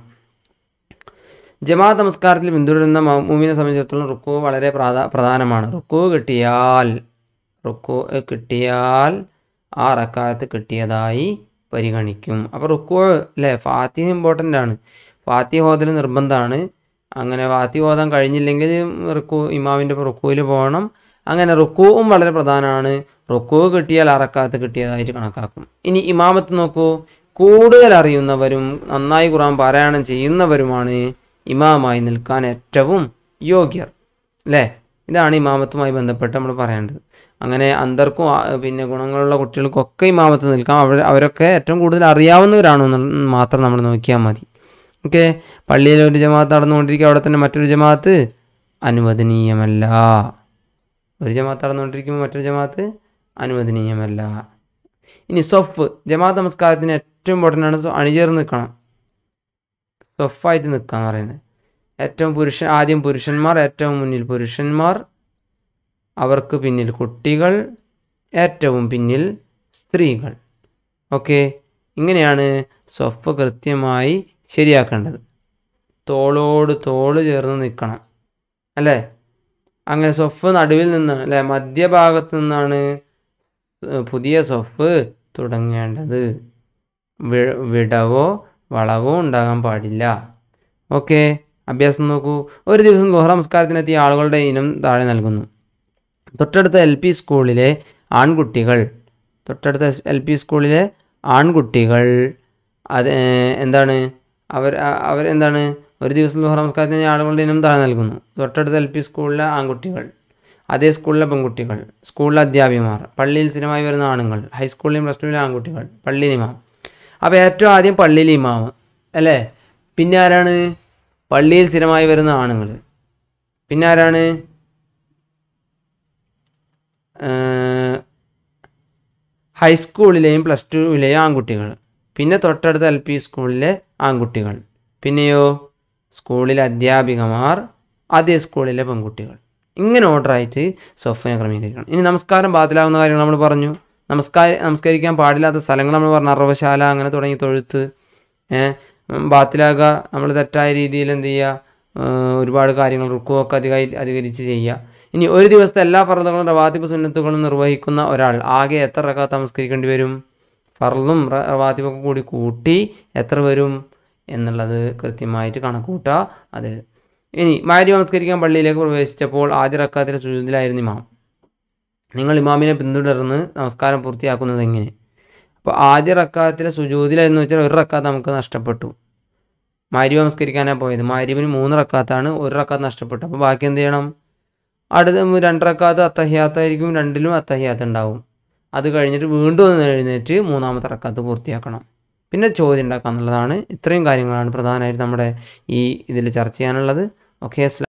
ജമാഅത്ത് നമസ്കാരത്തിൽ പിന്തുടരുന്ന മഅ്മൂമിനെ സംബന്ധിച്ചിടത്തോളം റുക്കു വളരെ പ്രാധാ പ്രധാനമാണ് റുക്കു കിട്ടിയാൽ റുക്കു കിട്ടിയാൽ ആ റക്കാത്ത് കിട്ടിയതായി പരിഗണിക്കും അപ്പോൾ റുക്കു അല്ലേ ഫാത്തിഹ ഇമ്പോർട്ടൻ്റ് ആണ് ഫാത്തിഹ ഓതൽ നിർബന്ധമാണ് അങ്ങനെ ഫാത്തിഹ ഓതാൻ കഴിഞ്ഞില്ലെങ്കിൽ റുക്കു ഇമാമിൻ്റെ റുക്കുവിൽ പോകണം അങ്ങനെ റുക്കുവും വളരെ പ്രധാനമാണ് റുക്കു കിട്ടിയാൽ ആ റക്കാത്ത് കിട്ടിയതായിട്ട് കണക്കാക്കും ഇനി ഇമാമത്ത് നോക്കൂ കൂടുതൽ അറിയുന്നവരും നന്നായി ഖുറാൻ പാരായണം ചെയ്യുന്നവരുമാണ് ഇമാമായി നിൽക്കാൻ ഏറ്റവും യോഗ്യർ അല്ലേ ഇതാണ് ഇമാമത്തുമായി ബന്ധപ്പെട്ട് നമ്മൾ പറയേണ്ടത് അങ്ങനെ അന്തർക്കും ആ, പിന്നെ ഗുണങ്ങളുള്ള കുട്ടികൾക്കൊക്കെ ഇമാമത്ത് നിൽക്കാം അവർ അവരൊക്കെ ഏറ്റവും കൂടുതൽ അറിയാവുന്നവരാണോ എന്ന് മാത്രം നമ്മൾ നോക്കിയാൽ മതി ഓക്കെ പള്ളിയിൽ ഒരു ജമാഅത്ത് നടന്നുകൊണ്ടിരിക്കുക അവിടെ തന്നെ മറ്റൊരു ജമാഅത്ത് അനുവദനീയമല്ല ഒരു ജമാഅത്ത് നടന്നുകൊണ്ടിരിക്കുമ്പോൾ മറ്റൊരു ജമാഅത്ത് അനുവദനീയമല്ല ഇനി സൊഫ് ജമാഅത്ത് നമസ്കാരത്തിന് ഏറ്റവും ഇമ്പോർട്ടൻ്റ് ആണ് സൊ- അണിചേർന്ന് നിൽക്കണം സൊഫായിട്ട് നിൽക്കുക എന്ന് പറയുന്നത് ഏറ്റവും പുരുഷൻ ആദ്യം പുരുഷന്മാർ ഏറ്റവും മുന്നിൽ പുരുഷന്മാർ അവർക്ക് പിന്നിൽ കുട്ടികൾ ഏറ്റവും പിന്നിൽ സ്ത്രീകൾ ഓക്കെ ഇങ്ങനെയാണ് സ്വഫ് കൃത്യമായി ശരിയാക്കേണ്ടത് തോളോട് തോള് ചേർന്ന് നിൽക്കണം അല്ലേ അങ്ങനെ സ്വഫ് നടുവിൽ നിന്നാണ് അല്ലേ മധ്യഭാഗത്ത് നിന്നാണ് ഏഹ് പുതിയ സ്വഫ് തുടങ്ങേണ്ടത് വി- വിടവോ വളവോ ഉണ്ടാകാൻ പാടില്ല ഓക്കെ അഭ്യാസം നോക്കൂ ഒരു ദിവസം ലോഹ നമസ്കാരത്തിനെത്തിയ ആളുകളുടെ ഇനം താഴെ നൽകുന്നു തൊട്ടടുത്ത എൽ പി സ്കൂളിലെ ആൺകുട്ടികൾ തൊട്ടടുത്ത എൽ പി സ്കൂളിലെ ആൺകുട്ടികൾ അത് ഏഹ്, എന്താണ് അവർ അ- അവർ എന്താണ് ഒരു ദിവസം ലോഹ നമസ്കാരത്തിന് ആളുകളുടെ ഇനം താഴെ നൽകുന്നു തൊട്ടടുത്ത എൽ പി സ്കൂളിലെ ആൺകുട്ടികൾ അതേ സ്കൂളിലെ പെൺകുട്ടികൾ സ്കൂളിലെ അധ്യാപികമാർ പള്ളിയിൽ സ്ഥിരമായി വരുന്ന ആണുങ്ങൾ ഹൈസ്കൂളിലെയും പ്ലസ് ടുവിലെ ആൺകുട്ടികൾ പള്ളിയിൽ ഇമാം അപ്പോൾ ഏറ്റവും ആദ്യം പള്ളിയിൽ ഇമാം അല്ലേ പിന്നെ ആരാണ് പള്ളിയിൽ സ്ഥിരമായി വരുന്ന ആണുങ്ങൾ പിന്നെ ആരാണ് ഏഹ്, ഹൈസ്കൂളിലെയും പ്ലസ് ടുവിലെയും ആൺകുട്ടികൾ പിന്നെ തൊട്ടടുത്ത എൽ പി സ്കൂളിലെ ആൺകുട്ടികൾ പിന്നെയോ സ്കൂളിലെ അധ്യാപികമാർ അതേ സ്കൂളിലെ പെൺകുട്ടികൾ ഇങ്ങനെ ഓർഡറായിട്ട് സൊഫിനെ ക്രമീകരിക്കണം ഇനി നമസ്കാരം ബാത്തിലാകുന്ന കാര്യങ്ങൾ നമ്മൾ പറഞ്ഞു നമസ്കാര നമസ്കരിക്കാൻ പാടില്ലാത്ത സ്ഥലങ്ങൾ നമ്മൾ പറഞ്ഞു അറവശാല അങ്ങനെ തുടങ്ങി തൊഴുത്ത് ഏഹ്, ഉം, ബാത്തിലാകുക നമ്മൾ തെറ്റായ രീതിയിൽ എന്ത് ചെയ്യുക ഏഹ്, ഒരുപാട് കാര്യങ്ങൾ റുക്കുവൊക്കെ അധികമായി അധികരിച്ച് ചെയ്യുക ഇനി ഒരു ദിവസത്തെ എല്ലാ ഫർദുകളും റവാത്തിബ് സുന്നത്തുകളും നിർവഹിക്കുന്ന ഒരാൾ ആകെ എത്ര റക്കാത്ത് നമസ്കരിക്കേണ്ടി വരും ഫർളും റ- റവാത്തിബൊക്കെ കൂടി കൂട്ടി എത്ര വരും എന്നുള്ളത് കൃത്യമായിട്ട് കണക്ക് കൂട്ടുക അത് ഇനി മാരി നമസ്കരിക്കാൻ പള്ളിയിലേക്ക് പ്രവേശിച്ചപ്പോൾ ആദ്യ റക്കാത്തിലെ സുജൂദിലായിരുന്നു ഇമാം നിങ്ങൾ ഇമാമിനെ പിന്തുടർന്ന് നമസ്കാരം പൂർത്തിയാക്കുന്നത് എങ്ങനെ അപ്പോൾ ആദ്യ റക്കാത്തിലെ സുജൂദിലെന്ന് വെച്ചാൽ ഒരു റക്കാത്ത് നമുക്ക് നഷ്ടപ്പെട്ടു മാരി നമസ്കരിക്കാനാണ് പോയത് മാരിവിന് മൂന്ന് റക്കാത്താണ് ഒരു റക്കാത്ത് നഷ്ടപ്പെട്ടു അപ്പോൾ ബാക്കി എന്ത് ചെയ്യണം അടുത്ത രണ്ട് റക്കാത്ത് അത്തഹിയാത്തായിരിക്കും രണ്ടിലും അത്തഹിയാത്ത് ഉണ്ടാവും അത് കഴിഞ്ഞിട്ട് വീണ്ടും ഒന്ന് എഴുന്നേറ്റ് മൂന്നാമത്തെ റക്കാത്ത് പൂർത്തിയാക്കണം പിന്നെ ചോദ്യം ഉണ്ടാക്കുക എന്നുള്ളതാണ് ഇത്രയും കാര്യങ്ങളാണ് പ്രധാനമായിട്ട് നമ്മുടെ ഈ ഇതിൽ ചർച്ച ചെയ്യാനുള്ളത് ഓക്കെ